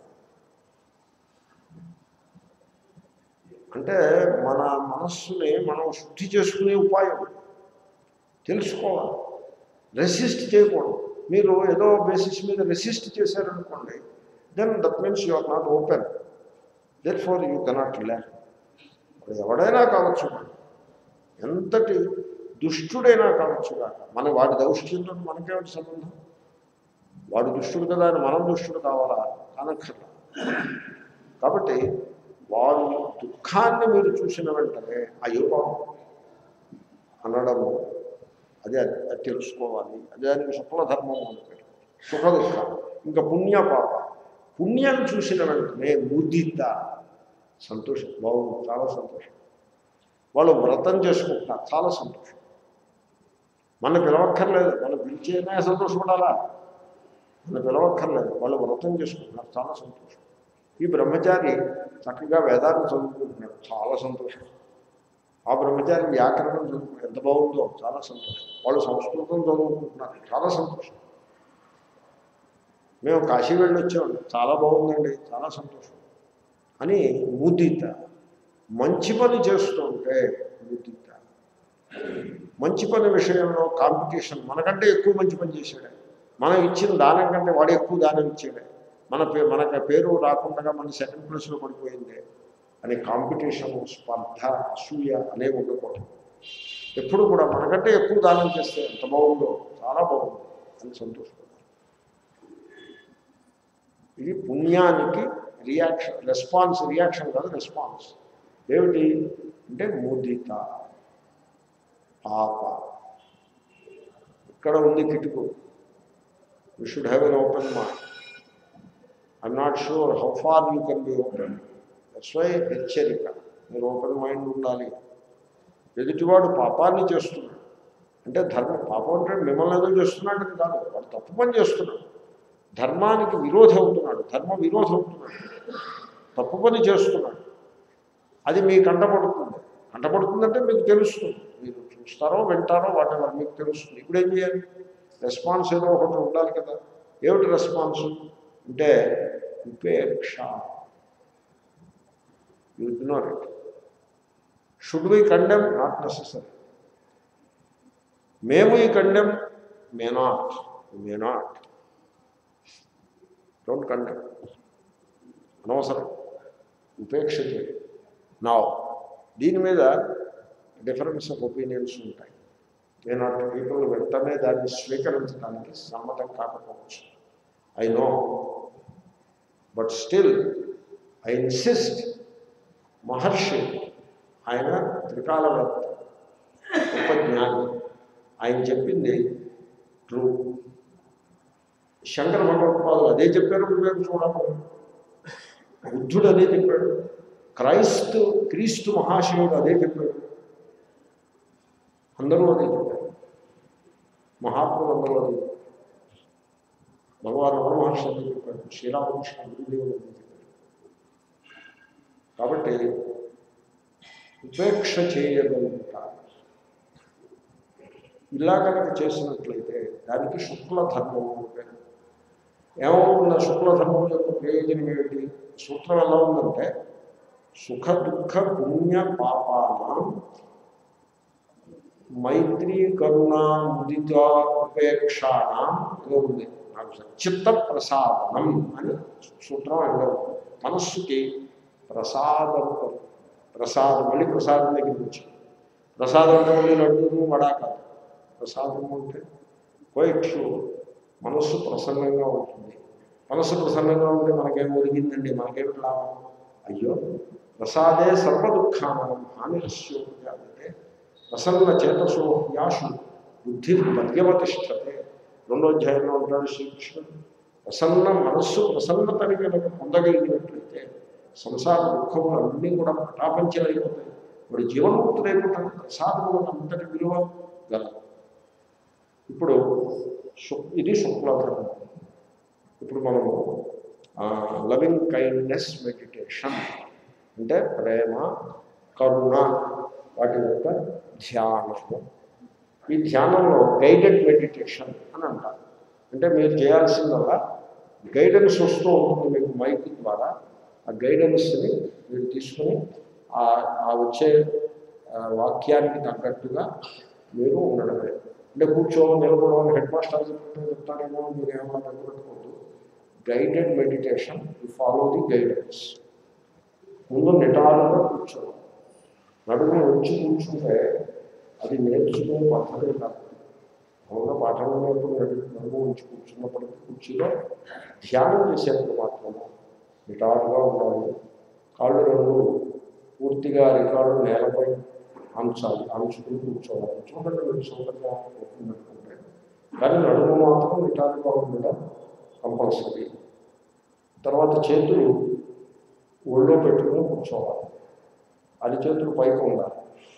అంటే మన మనస్సుని మనం శుద్ధి చేసుకునే ఉపాయం తెలుసుకోవాలి రెసిస్ట్ చేయకూడదు మీరు ఏదో బేసిస్ మీద రెసిస్ట్ చేశారనుకోండి then that means you are not open that far you cannot learn ఇప్పుడు ఎవడైనా కావచ్చు ఎంతటి దుష్టుడైనా కావచ్చు కాక మన వాడి దౌష్ట్యంతో మనకేమిటి సంబంధం వాడు దుష్టుడు కదా అని మనం దుష్టుడు కావాలా అనక్కర్లా కాబట్టి వాడు దుఃఖాన్ని మీరు చూసిన వెంటనే అయ్యో పాపం అనడము అది అది తెలుసుకోవాలి అది దానికి శుక్లధర్మము అని పేరు సుఖ దుఃఖ ఇంకా పుణ్య పాప పుణ్యం చూసిన వెంటనే ముదిత సంతోషం బాగుంది చాలా సంతోషం వాళ్ళు వ్రతం చేసుకుంటున్నారు చాలా సంతోషం మన పిలవక్కర్లేదు మన పిలిచేనే సంతోషపడాలా మన పిలవక్కర్లేదు వాళ్ళు వ్రతం చేసుకుంటున్నారు చాలా సంతోషం ఈ బ్రహ్మచారి చక్కగా వేదాన్ని చదువుకుంటున్నాడు చాలా సంతోషం ఆ బ్రహ్మచారి వ్యాకరణం చదువు ఎంత బాగుందో చాలా సంతోషం వాళ్ళు సంస్కృతం చదువుకుంటున్నారు చాలా సంతోషం మేము కాశీ వెళ్ళి వచ్చామండి చాలా బాగుందండి చాలా సంతోషం అని ముదిత మంచి పని చేస్తుంటే ముదిత మంచి పని విషయంలో కాంపిటీషన్ మనకంటే ఎక్కువ మంచి పని చేశాడే మనం ఇచ్చిన దానం కంటే వాడు ఎక్కువ దానం ఇచ్చాడే మన పే మనకు పేరు రాకుండా మన సెకండ్ ప్లేస్లో పడిపోయిందే అనే కాంపిటీషన్ స్పర్ధ అసూయ అనేవి ఉండకూడదు ఎప్పుడు కూడా మనకంటే ఎక్కువ దానం చేస్తే ఎంత బాగుందో చాలా బాగుంది అని సంతోషపడాలి ఇది పుణ్యానికి రియాక్షన్ రెస్పాన్స్ రియాక్షన్ కాదు రెస్పాన్స్ ఏమిటి అంటే ముదిత పాప ఇక్కడ ఉంది కిటుకు you should have an open mind I'm not sure how far you can be open that's why హెచ్చరిక మీరు ఓపెన్ మైండ్ ఉండాలి ఎదుటివాడు పాపాన్ని చేస్తున్నాడు అంటే ధర్మ పాపం అంటే మిమ్మల్ని ఏదో చేస్తున్నాడని కాదు వాడు తప్పు పని చేస్తున్నాడు ధర్మానికి విరోధం అవుతున్నాడు ధర్మ విరోధం అవుతున్నాడు తప్పు పని చేస్తున్నాడు అది మీ కంటపడుతుంది కంటపడుతుందంటే మీకు తెలుస్తుంది మీరు చూస్తారో వింటారో వాటెవర్ మీకు తెలుస్తుంది ఇప్పుడు ఏం చేయాలి రెస్పాన్స్ ఏదో ఒకటి ఉండాలి కదా ఏమిటి రెస్పాన్స్ అంటే ఉపేక్ష you ignore it should we condemn not necessary మేము ఈ condemn may not may not don't condemn అనవసరం ఉపేక్ష చేయండి నా దీని మీద డిఫరెన్స్ ఆఫ్ ఒపీనియన్స్ ఉంటాయి నేను అటు పీపుల్ వెంటనే దాన్ని స్వీకరించడానికి సమ్మతం కాకపోవచ్చు I know but still I insist Maharshi ఆయన త్రికాలవేత్త గొప్ప జ్ఞాని ఆయన చెప్పింది ట్రూ శంకర భగవత్పాదులు అదే చెప్పారు మేము చూడాలి బుద్ధుడు అదే చెప్పాడు క్రైస్తు క్రీస్తు మహాశివుడు అదే చెప్పాడు అందరూ అదే చెప్పారు మహాత్ములు అందరూ అదే చెప్పారు భగవాన్ రమణ మహర్షి అదే చెప్పాడు శ్రీరామకృష్ణ గురుదేవుడు అదే చెప్పాడు కాబట్టి ఉపేక్ష చేయగలుగుతారు ఇలా కనుక చేసినట్లయితే దానికి శుక్లధర్మం అని పేరు ఏమవుతుంది ఆ శుక్లధర్మం యొక్క ప్రయోజనం ఏమిటి సూత్రం ఎలా ఉందంటే సుఖ దుఃఖ పుణ్య పాపానం మైత్రి కరుణా ముదిత ఉపేక్షాణం ఏదో ఉంది నాకు స- చిత్త ప్రసాదనం అని సూత్రం అక్కడ మనస్సుకి ప్రసాదం కలుగు. ప్రసాదం మళ్ళీ ప్రసాదం దగ్గరికి వచ్చి ప్రసాదం అంటే మళ్ళీ లడ్డూను వడా కాదు ప్రసాదం అంటే క్వైట్ మనస్సు ప్రసన్నంగా ఉంటుంది మనస్సు ప్రసన్నంగా ఉంటే మనకేం ఒరిగిందండి మనకేమిటి లాభం అయ్యో ప్రసాదే సర్వ దుఃఖానం హానిరస్యోపజాతే ప్రసన్న చేతసో యాషు బుద్ధి పర్యవతిష్టతే రెండో అధ్యాయంలో ఉంటాడు శ్రీకృష్ణుడు ప్రసన్న మనస్సు ప్రసన్నతని కనుక పొందగలిగినట్లయితే సంసార దుఃఖములు అన్నీ కూడా పటాపంచలైపోతాయి వాడు జీవన్ముక్తుడైపోతాడు ప్రసాదములకు అంతటి విలువ గలదు ఇప్పుడు శు- ఇది శుక్లధర్మం ఇప్పుడు మనము లవింగ్ కైండ్నెస్ మెడిటేషన్ అంటే ప్రేమ కరుణ వాటి యొక్క ధ్యానము ఈ ధ్యానంలో గైడెడ్ మెడిటేషన్ అని అంటారు అంటే మీరు చేయాల్సిందల్లా గైడెన్స్ వస్తూ ఉంటుంది మీకు మైక్ ద్వారా ఆ గైడెన్స్ని మీరు తీసుకుని ఆ ఆ వచ్చే ఆ, వాక్యానికి తగ్గట్టుగా మీరు ఉండడమే అంటే కూర్చోవడం నిలబడడం హెడ్ మాస్టర్ చెప్పినట్టు చెప్తారేమో మీరు ఏమన్నా పెట్టుకోవద్దు guided meditation you follow the guidance ముందు నిటారుగా కూర్చోవాలి నడుము వచ్చి కూర్చుంటే అది నేర్చుకునే పద్ధతి కాదు మామూలుగా పాఠం నేర్పుడు నడుము ఉంచి కూర్చున్నప్పటికీ కుర్చీలో ధ్యానం చేసేప్పుడు మాత్రమే నిటారుగా ఉండాలి కాళ్ళు రెండు పూర్తిగా రికార్డు నేలపై అంచాలి అంచుకుని కూర్చోవాలి చూడండి మీరు సౌకర్యం పెట్టుకుంటే కానీ నడుము మాత్రం నిటారుగా ఉండడం కంపల్సరీ తర్వాత చేతులు ఒళ్ళో పెట్టుకుని కూర్చోవాలి అది చేతులు పైకి ఉండాలి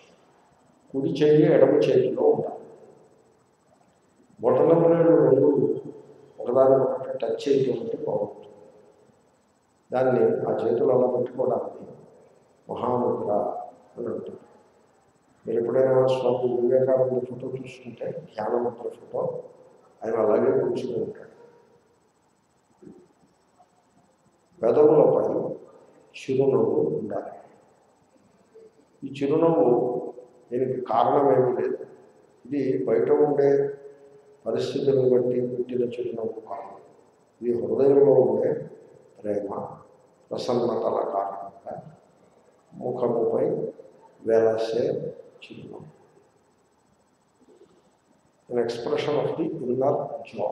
కుడి చేయి ఎడమ చేతిలో ఉండాలి బొటన వేళ్ళు రెండు ఒకదాని ఒకటి టచ్ చేయకుంటే బాగుంటుంది దాన్ని ఆ చేతులు అలా పెట్టుకోవడానికి మహాముద్ర అని అంటారు మీరు ఎప్పుడైనా స్వామి వివేకానంద ఫోటో చూసుకుంటే ధ్యానముద్ర ఫోటో ఆయన అలాగే కూర్చుని ఉంటాడు పెదవులపై చిరునవ్వు ఉండాలి ఈ చిరునవ్వు దీనికి కారణమేమీ లేదు ఇది బయట ఉండే పరిస్థితులను బట్టి పుట్టిన చిరునవ్వు కాదు ఇది హృదయంలో ఉండే ప్రేమ ప్రసన్నతల కారణంగా ముఖముపై వెలసే చిరునవ్వు an expression of the inner joy.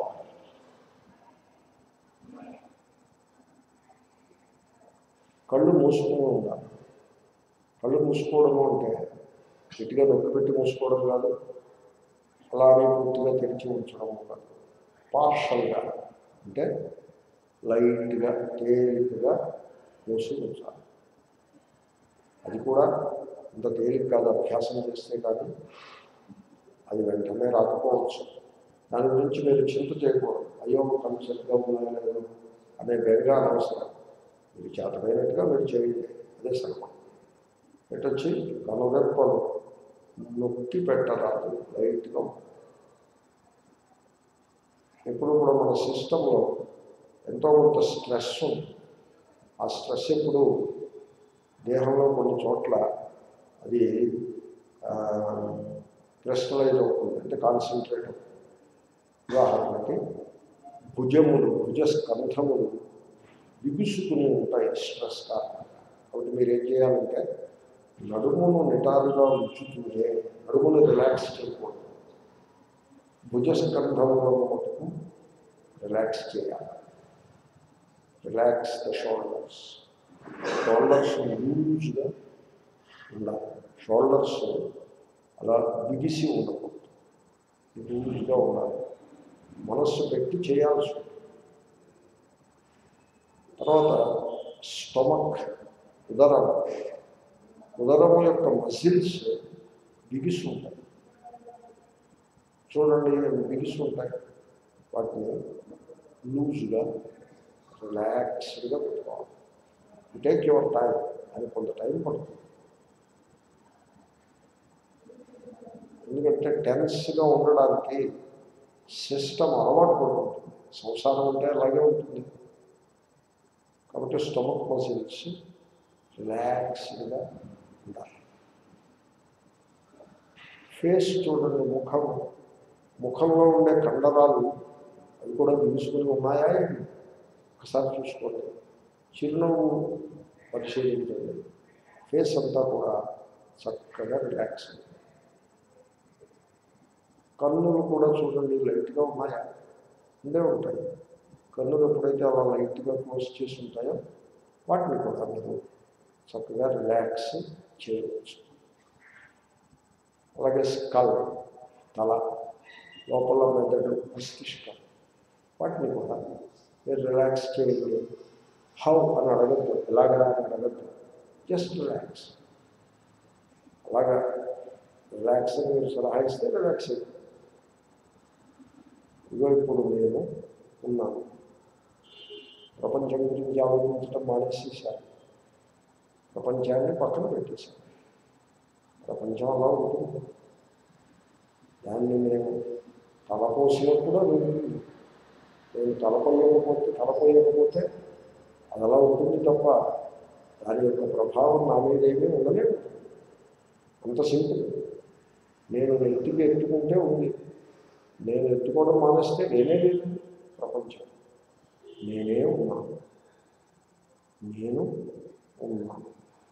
కళ్ళు మూసుకుని ఉండాలి కళ్ళు మూసుకోవడము అంటే గట్టిగా నొక్కి పెట్టి మూసుకోవడం కాదు అలానే పూర్తిగా తెరిచి ఉంచడం కాదు పార్షల్గా అంటే లైట్గా తేలికగా మూసి ఉంచాలి అది కూడా అంత తేలిక కాదు అభ్యాసం చేస్తే కాదు అది వెంటనే రాకపోవచ్చు దాని గురించి మీరు చింత చేయకూడదు అయ్యో కళ్ళు సరిగ్గా ఉన్నాయో లేదో అనే బెరగా అనవసరం మీరు చేతమైనట్టుగా మీరు చేయండి అదే సర్వం పెట్టొచ్చి కనురెప్పలు నొక్కి పెట్టరాదు లైట్గా ఎప్పుడు కూడా మన సిస్టంలో ఎంతో కొంత స్ట్రెస్ ఉంది ఆ స్ట్రెస్ ఇప్పుడు దేహంలో కొన్ని చోట్ల అది క్రిస్టలైజ్ అవుతుంది అంటే కాన్సన్ట్రేట్ అవుతుంది ఉదాహరణకి భుజములు భుజ స్కంధములు బిగుసుకుని ఉంటాయి స్ట్రెస్ కారణంగా కాబట్టి మీరు ఏం చేయాలంటే నడుమును నిటారుగా ఉంచుతుంటే నడుమును రిలాక్స్ చేయకూడదు భుజ స్కంధములను మటుకు రిలాక్స్ చేయాలి రిలాక్స్ ద షోల్డర్స్ షోల్డర్స్ లూజ్గా ఉండాలి షోల్డర్స్ అలా బిగిసి ఉండకూడదు లూజ్గా ఉండాలి మనస్సు పెట్టి చేయాల్సి ఉంటుంది తర్వాత స్టమక్ ఉదరం ఉదరం యొక్క మసిల్స్ బిగిసి ఉంటాయి చూడండి అవి బిగిసి ఉంటాయి వాటిని లూజ్గా రిలాక్స్డ్గా పెట్టుకోవాలి టేక్ యువర్ టైం అది కొంత టైం పడుతుంది ఎందుకంటే టెన్స్గా ఉండడానికి సిస్టమ్ అలవాటు పడుతుంది సంసారం అంటే అలాగే ఉంటుంది కాబట్టి స్టమక్ మసిల్స్ రిలాక్స్డ్గా ఉండాలి ఫేస్ చూడండి ముఖం ముఖంలో ఉండే కండరాలు అవి కూడా బిగుసుకుని ఉన్నాయా ఏంటి? ఒకసారి చూసుకోండి చిరునవ్వు పరిశీలించండి ఫేస్ అంతా కూడా చక్కగా రిలాక్స్ అయింది కన్నులు కూడా చూడండి లైట్గా ఉన్నాయా ఉండే ఉంటాయి కన్నులు ఎప్పుడైతే అలా లైట్గా క్లోజ్ చేసి ఉంటాయో వాటిని కూడా మీరు చక్కగా రిలాక్స్ చేయవచ్చు అలాగే స్కల్ తల లోపల మెదడు మస్తిష్కం వాటిని కూడా మీరు రిలాక్స్ చేయండి హౌ అని అడగద్దు ఎలాగా అని అడగద్దు జస్ట్ రిలాక్స్ అలాగా రిలాక్స్ అని మీరు సలహా ఇస్తే రిలాక్స్ అయ్యింది ఇదిగో ఇప్పుడు నేను ఉన్నాను ప్రపంచం గురించి ఆలోచించడం మానేసేసాను ప్రపంచాన్ని పక్కన పెట్టేశాను ప్రపంచం అలా ఉంటుంది దాన్ని నేను తలపోసినప్పుడు అది ఉంటుంది నేను తలపోయకపోతే తలపోయకపోతే అది అలా ఉంటుంది తప్ప దాని యొక్క ప్రభావం నా మీద ఏమీ ఉండలేదు అంత సింపుల్ నేను ఎత్తుకు ఎత్తుకుంటే ఉంది నేను ఎత్తుకోవడం మానేస్తే నేనే లేదు ప్రపంచం నేనే ఉన్నాను నేను ఉన్నాను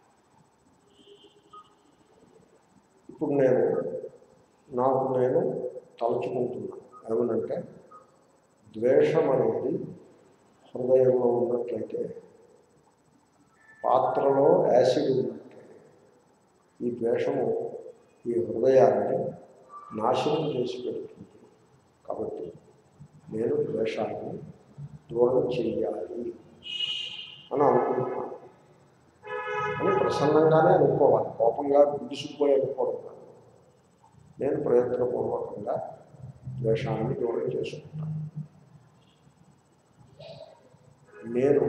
ఇప్పుడు నేను నాకు నేను తలుచుకుంటున్నాను ఏమనంటే ద్వేషం అనేది హృదయంలో ఉన్నట్లయితే పాత్రలో యాసిడ్ ఉన్నట్లయితే ఈ ద్వేషము ఈ హృదయాన్ని నాశనం చేసి పెడుతుంది కాబట్టి నేను ద్వేషాన్ని దూరం చెయ్యాలి అని అనుకుంటున్నాను అని ప్రసన్నంగానే అనుకోవాలి కోపంగా గుడిసిపోయి అనుకోవడం కాదు నేను ప్రయత్నపూర్వకంగా ద్వేషాన్ని దూరం చేసుకుంటాను నేను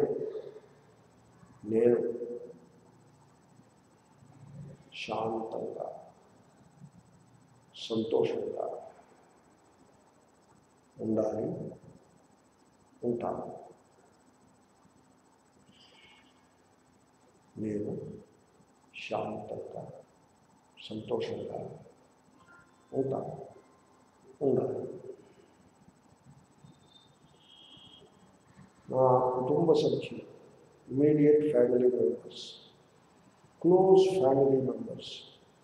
నేను శాంతంగా సంతోషంగా ఉండాలి ఉంటాను నేను శాంతంగా సంతోషంగా ఉంటాను ఉండాలి నా కుటుంబ సభ్యులు immediate family members close family members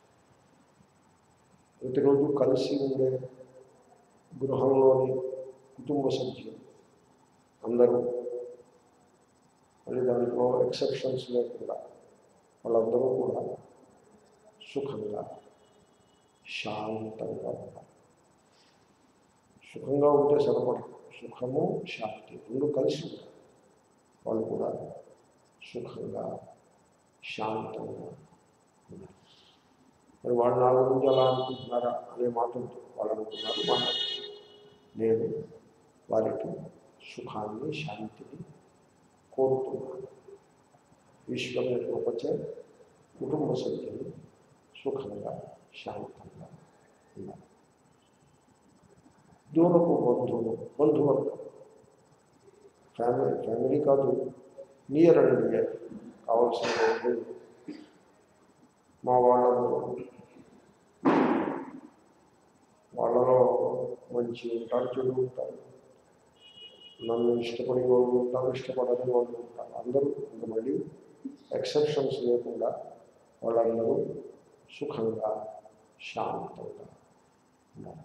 ప్రతిరోజు కలిసి ఉండే గృహంలోని కుటుంబ సభ్యులు అందరూ మళ్ళీ దాంట్లో ఎక్సెప్షన్స్ లేకుండా వాళ్ళందరూ కూడా సుఖంగా శాంతంగా ఉంటారు సుఖంగా ఉంటే సరిపడదు సుఖము శాంతి రెండు కలిసి ఉంటాయి వాళ్ళు కూడా సుఖంగా శాంతంగా ఉన్నారు మరి వాళ్ళు నా గురించి అలా అనుకుంటున్నారా అనే మాట ఉంటుంది వాళ్ళు అనుకున్నారు మన నేను వారికి సుఖాన్ని శాంతిని కోరుతున్నాను ఈశ్వరుని కృపచే కుటుంబ సభ్యులు సుఖంగా శాంతంగా ఉన్నారు దూరపు బంధువులు బంధువర్గం ఫ్యామిలీ ఫ్యామిలీ కాదు నియర్ అండ్ నియర్ కావాల్సిన బంధువులు మా వాళ్ళందరూ వాళ్ళలో మంచి ఉంటారు చెడు ఉంటారు నన్ను ఇష్టపడే వాళ్ళు ఉంటారు ఇష్టపడని వాళ్ళు ఉంటారు అందరూ ఇంకా మళ్ళీ ఎక్సెప్షన్స్ లేకుండా వాళ్ళందరూ సుఖంగా శాంతంగా ఉన్నారు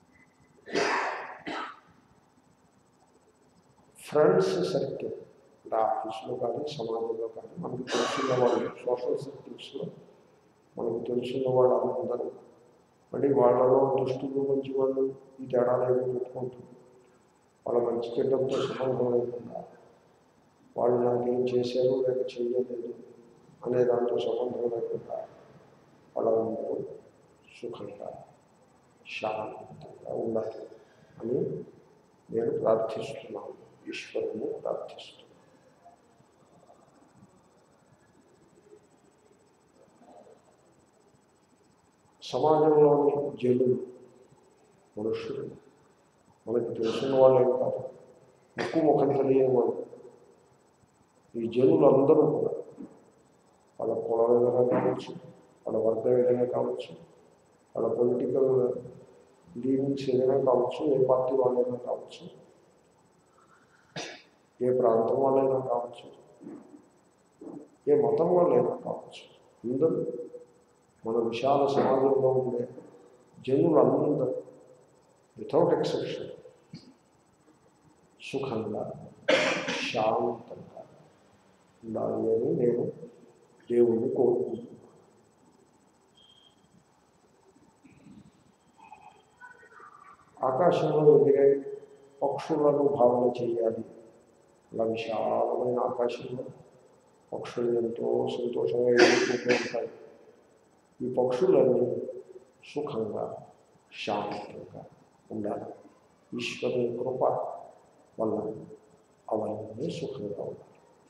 ఫ్రెండ్స్ సర్కిల్ అంటే ఆఫీస్లో కానీ సమాజంలో కానీ మనకు తెలుసున్న వాళ్ళు సోషల్ సర్కిల్స్లో మనకు తెలుసున్న వాళ్ళు అందరూ మళ్ళీ వాళ్ళలో దుష్టులు మంచి వాళ్ళు ఈ తేడాలు ఏమి పెట్టుకుంటుంది వాళ్ళ మంచి చెడ్డలతో సంబంధం లేకుండా వాళ్ళు నాకేం చేశారు లేక చేయలేదు అనే దాంతో సంబంధం లేకుండా వాళ్ళందరూ సుఖంగా శాంతంగా ఉండాలి అని నేను ప్రార్థిస్తున్నాను ఈశ్వరుని ప్రార్థిస్తున్నాను సమాజంలోని జనులు మనుషులు మనకి తెలిసిన వాళ్ళే కాదు ముక్కు ముఖం తెలియని వాళ్ళు ఈ జనులందరూ కూడా వాళ్ళ కులం ఏదైనా కావచ్చు వాళ్ళ వర్గం ఏదైనా కావచ్చు వాళ్ళ పొలిటికల్ లీనింగ్స్ ఏదైనా కావచ్చు ఏ పార్టీ వాళ్ళైనా కావచ్చు ఏ ప్రాంతం వాళ్ళైనా కావచ్చు ఏ మతం వాళ్ళైనా కావచ్చు అందరూ మన విశాల సమాజంలో ఉండే జనులందరూ వితౌట్ ఎక్సెప్షన్ సుఖంగా శాంతంగా ఉండాలి అని నేను దేవుణ్ణి కోరుకుంటున్నాను ఆకాశంలో ఎదిగే పక్షులను భావన చేయాలి అలా విశాలమైన ఆకాశంలో పక్షులు ఎంతో సంతోషంగా ఎదుర్కొంటూ ఉంటాయి ఈ పక్షులన్నీ సుఖంగా శాంతంగా ఉండాలి ఈశ్వరుని కృప వల్ల అవన్నీ సుఖంగా ఉండాలి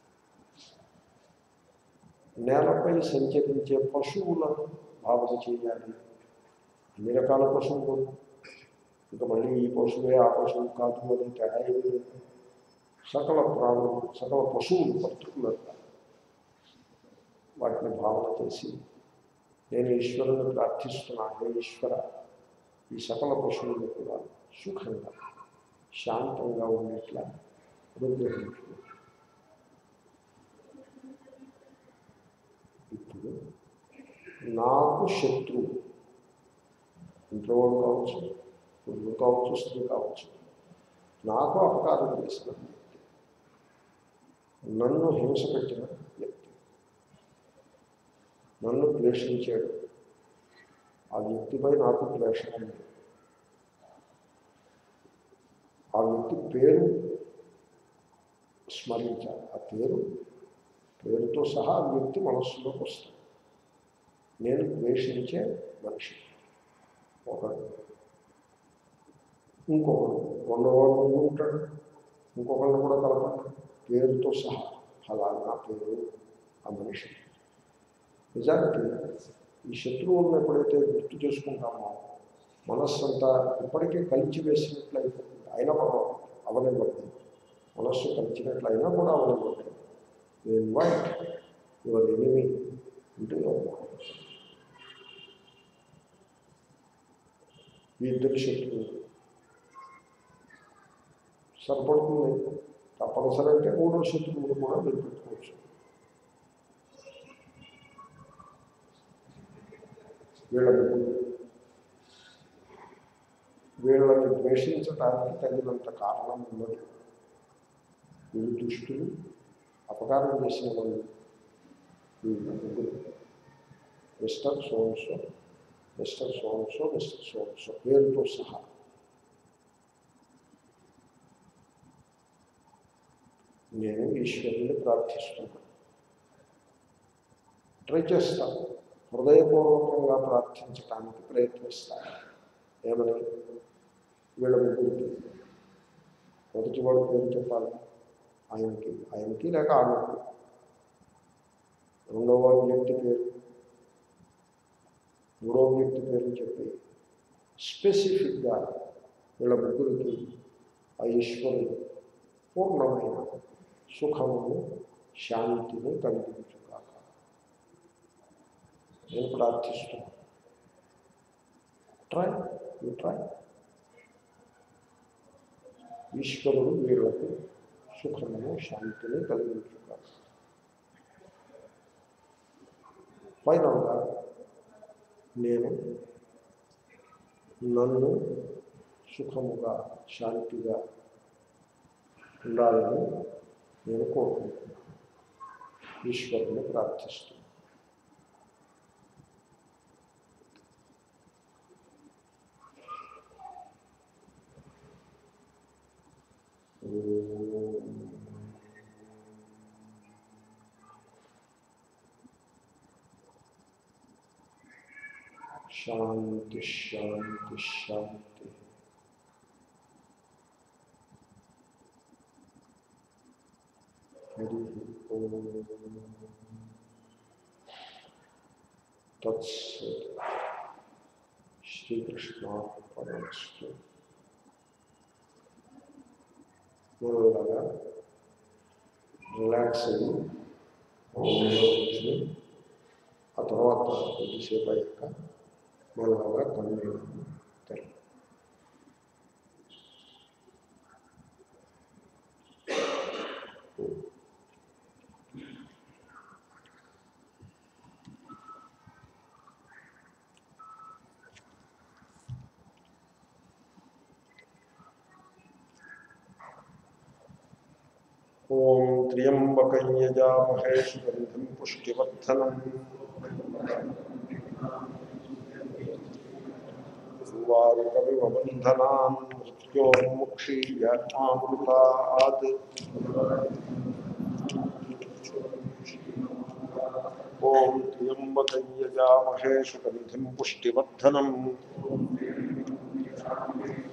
నేలపై సంచరించే పశువులను భావన చేయాలి అన్ని రకాల పశువులు ఇంకా మళ్ళీ ఈ పశువే ఆ పశువు కాదు అని తేడా ఏమీ లేదు సకల ప్రాణులు సకల పశువులు పర్టికులర్గా వాటిని భావన చేసి నేను ఈశ్వరుని ప్రార్థిస్తున్నా హే ఈశ్వర ఈ సకల పశువులు కూడా సుఖంగా శాంతంగా ఉండేట్లా అనుగ్రహించు ఇప్పుడు నాకు శత్రువు ఇంట్లో వాడు కావచ్చు పురుగు కావచ్చు స్త్రీ కావచ్చు నాకు అపకారం చేసిన వ్యక్తి నన్ను హింస పెట్టిన వ్యక్తి నన్ను ద్వేషించాడు ఆ వ్యక్తిపై నాకు ద్వేషం ఉంది ఆ వ్యక్తి పేరు స్మరించాలి ఆ పేరు పేరుతో సహా ఆ వ్యక్తి మనస్సులోకి వస్తుంది నేను ద్వేషించే మనిషి ఒకడు ఇంకొకడు రెండోవాడు ముందు ఉంటాడు ఇంకొకళ్ళు కూడా కలపండి పేరుతో సహా ఫలానా పేరు ఆ మనిషి నిజానికి ఈ శత్రువులను ఎప్పుడైతే గుర్తు చేసుకుంటామో మనస్సు అంతా ఇప్పటికే కలిచి వేసినట్లు అయిపోతుంది అయినా పర్వాలేదు అవనివ్వండి మనస్సు కలిచినట్లు అయినా కూడా అవనివ్వండి you invite your enemy into your mind ఈ ఇద్దరు శత్రువులు సరిపడుతుంది తప్పనిసరి అంటే మూడో శత్రువులు కూడా మీరు పెట్టుకోవచ్చు వీళ్ళ ముగ్గురు వీళ్ళని ద్వేషించడానికి తగినంత కారణం ఉన్నది వీళ్ళు దుష్టులు అపకారం చేసిన వాళ్ళు వీళ్ళ ముగ్గురు mister so and so mister so and so mister so and so పేరుతో సహా నేను ఈశ్వరుని ప్రార్థిస్తున్నాను ట్రై చేస్తాను హృదయపూర్వకంగా ప్రార్థించడానికి ప్రయత్నిస్తాను ఏమని వీళ్ళ ముగ్గురికి మొదటి వాడు పేరు చెప్పాలి ఆయనకి ఆయనకి లేక ఆమెకి రెండవ వ్యక్తి పేరు మూడవ వ్యక్తి పేరు చెప్పి స్పెసిఫిక్గా వీళ్ళ ముగ్గురికి ఆ ఈశ్వరుడు పూర్ణమైన సుఖమును శాంతిని కలిగించుగాక నేను ప్రార్థిస్తున్నాను ట్రై యూ ట్రై ఈశ్వరుడు వీళ్లకు సుఖమును శాంతిని కలిగించుగాక ఫైనల్గా నేను నన్ను సుఖముగా శాంతిగా ఉండాలని నేను కోరుకుంటున్నాను ఈశ్వరుని ప్రార్థిస్తున్నాను శాంతి శాంతి శాంతి హరి ఓం తత్సత్ శ్రీకృష్ణార్పణస్తు మెల్లగా రిలాక్స్ అయ్యి కూర్చుని ఆ తర్వాత కొద్దిసేపు అయ్యాక మెల్లగా కన్నీళ్ళను తెర ఓం త్ర్యంబకం యజామహే సుగంధం పుష్టివర్ధనం వారుకవిబంధనాన్ మృత్యోర్ముక్షీయమామృతాత్ ఓం త్ర్యంబకం యజామహే సుగంధిం పుష్టివర్ధనం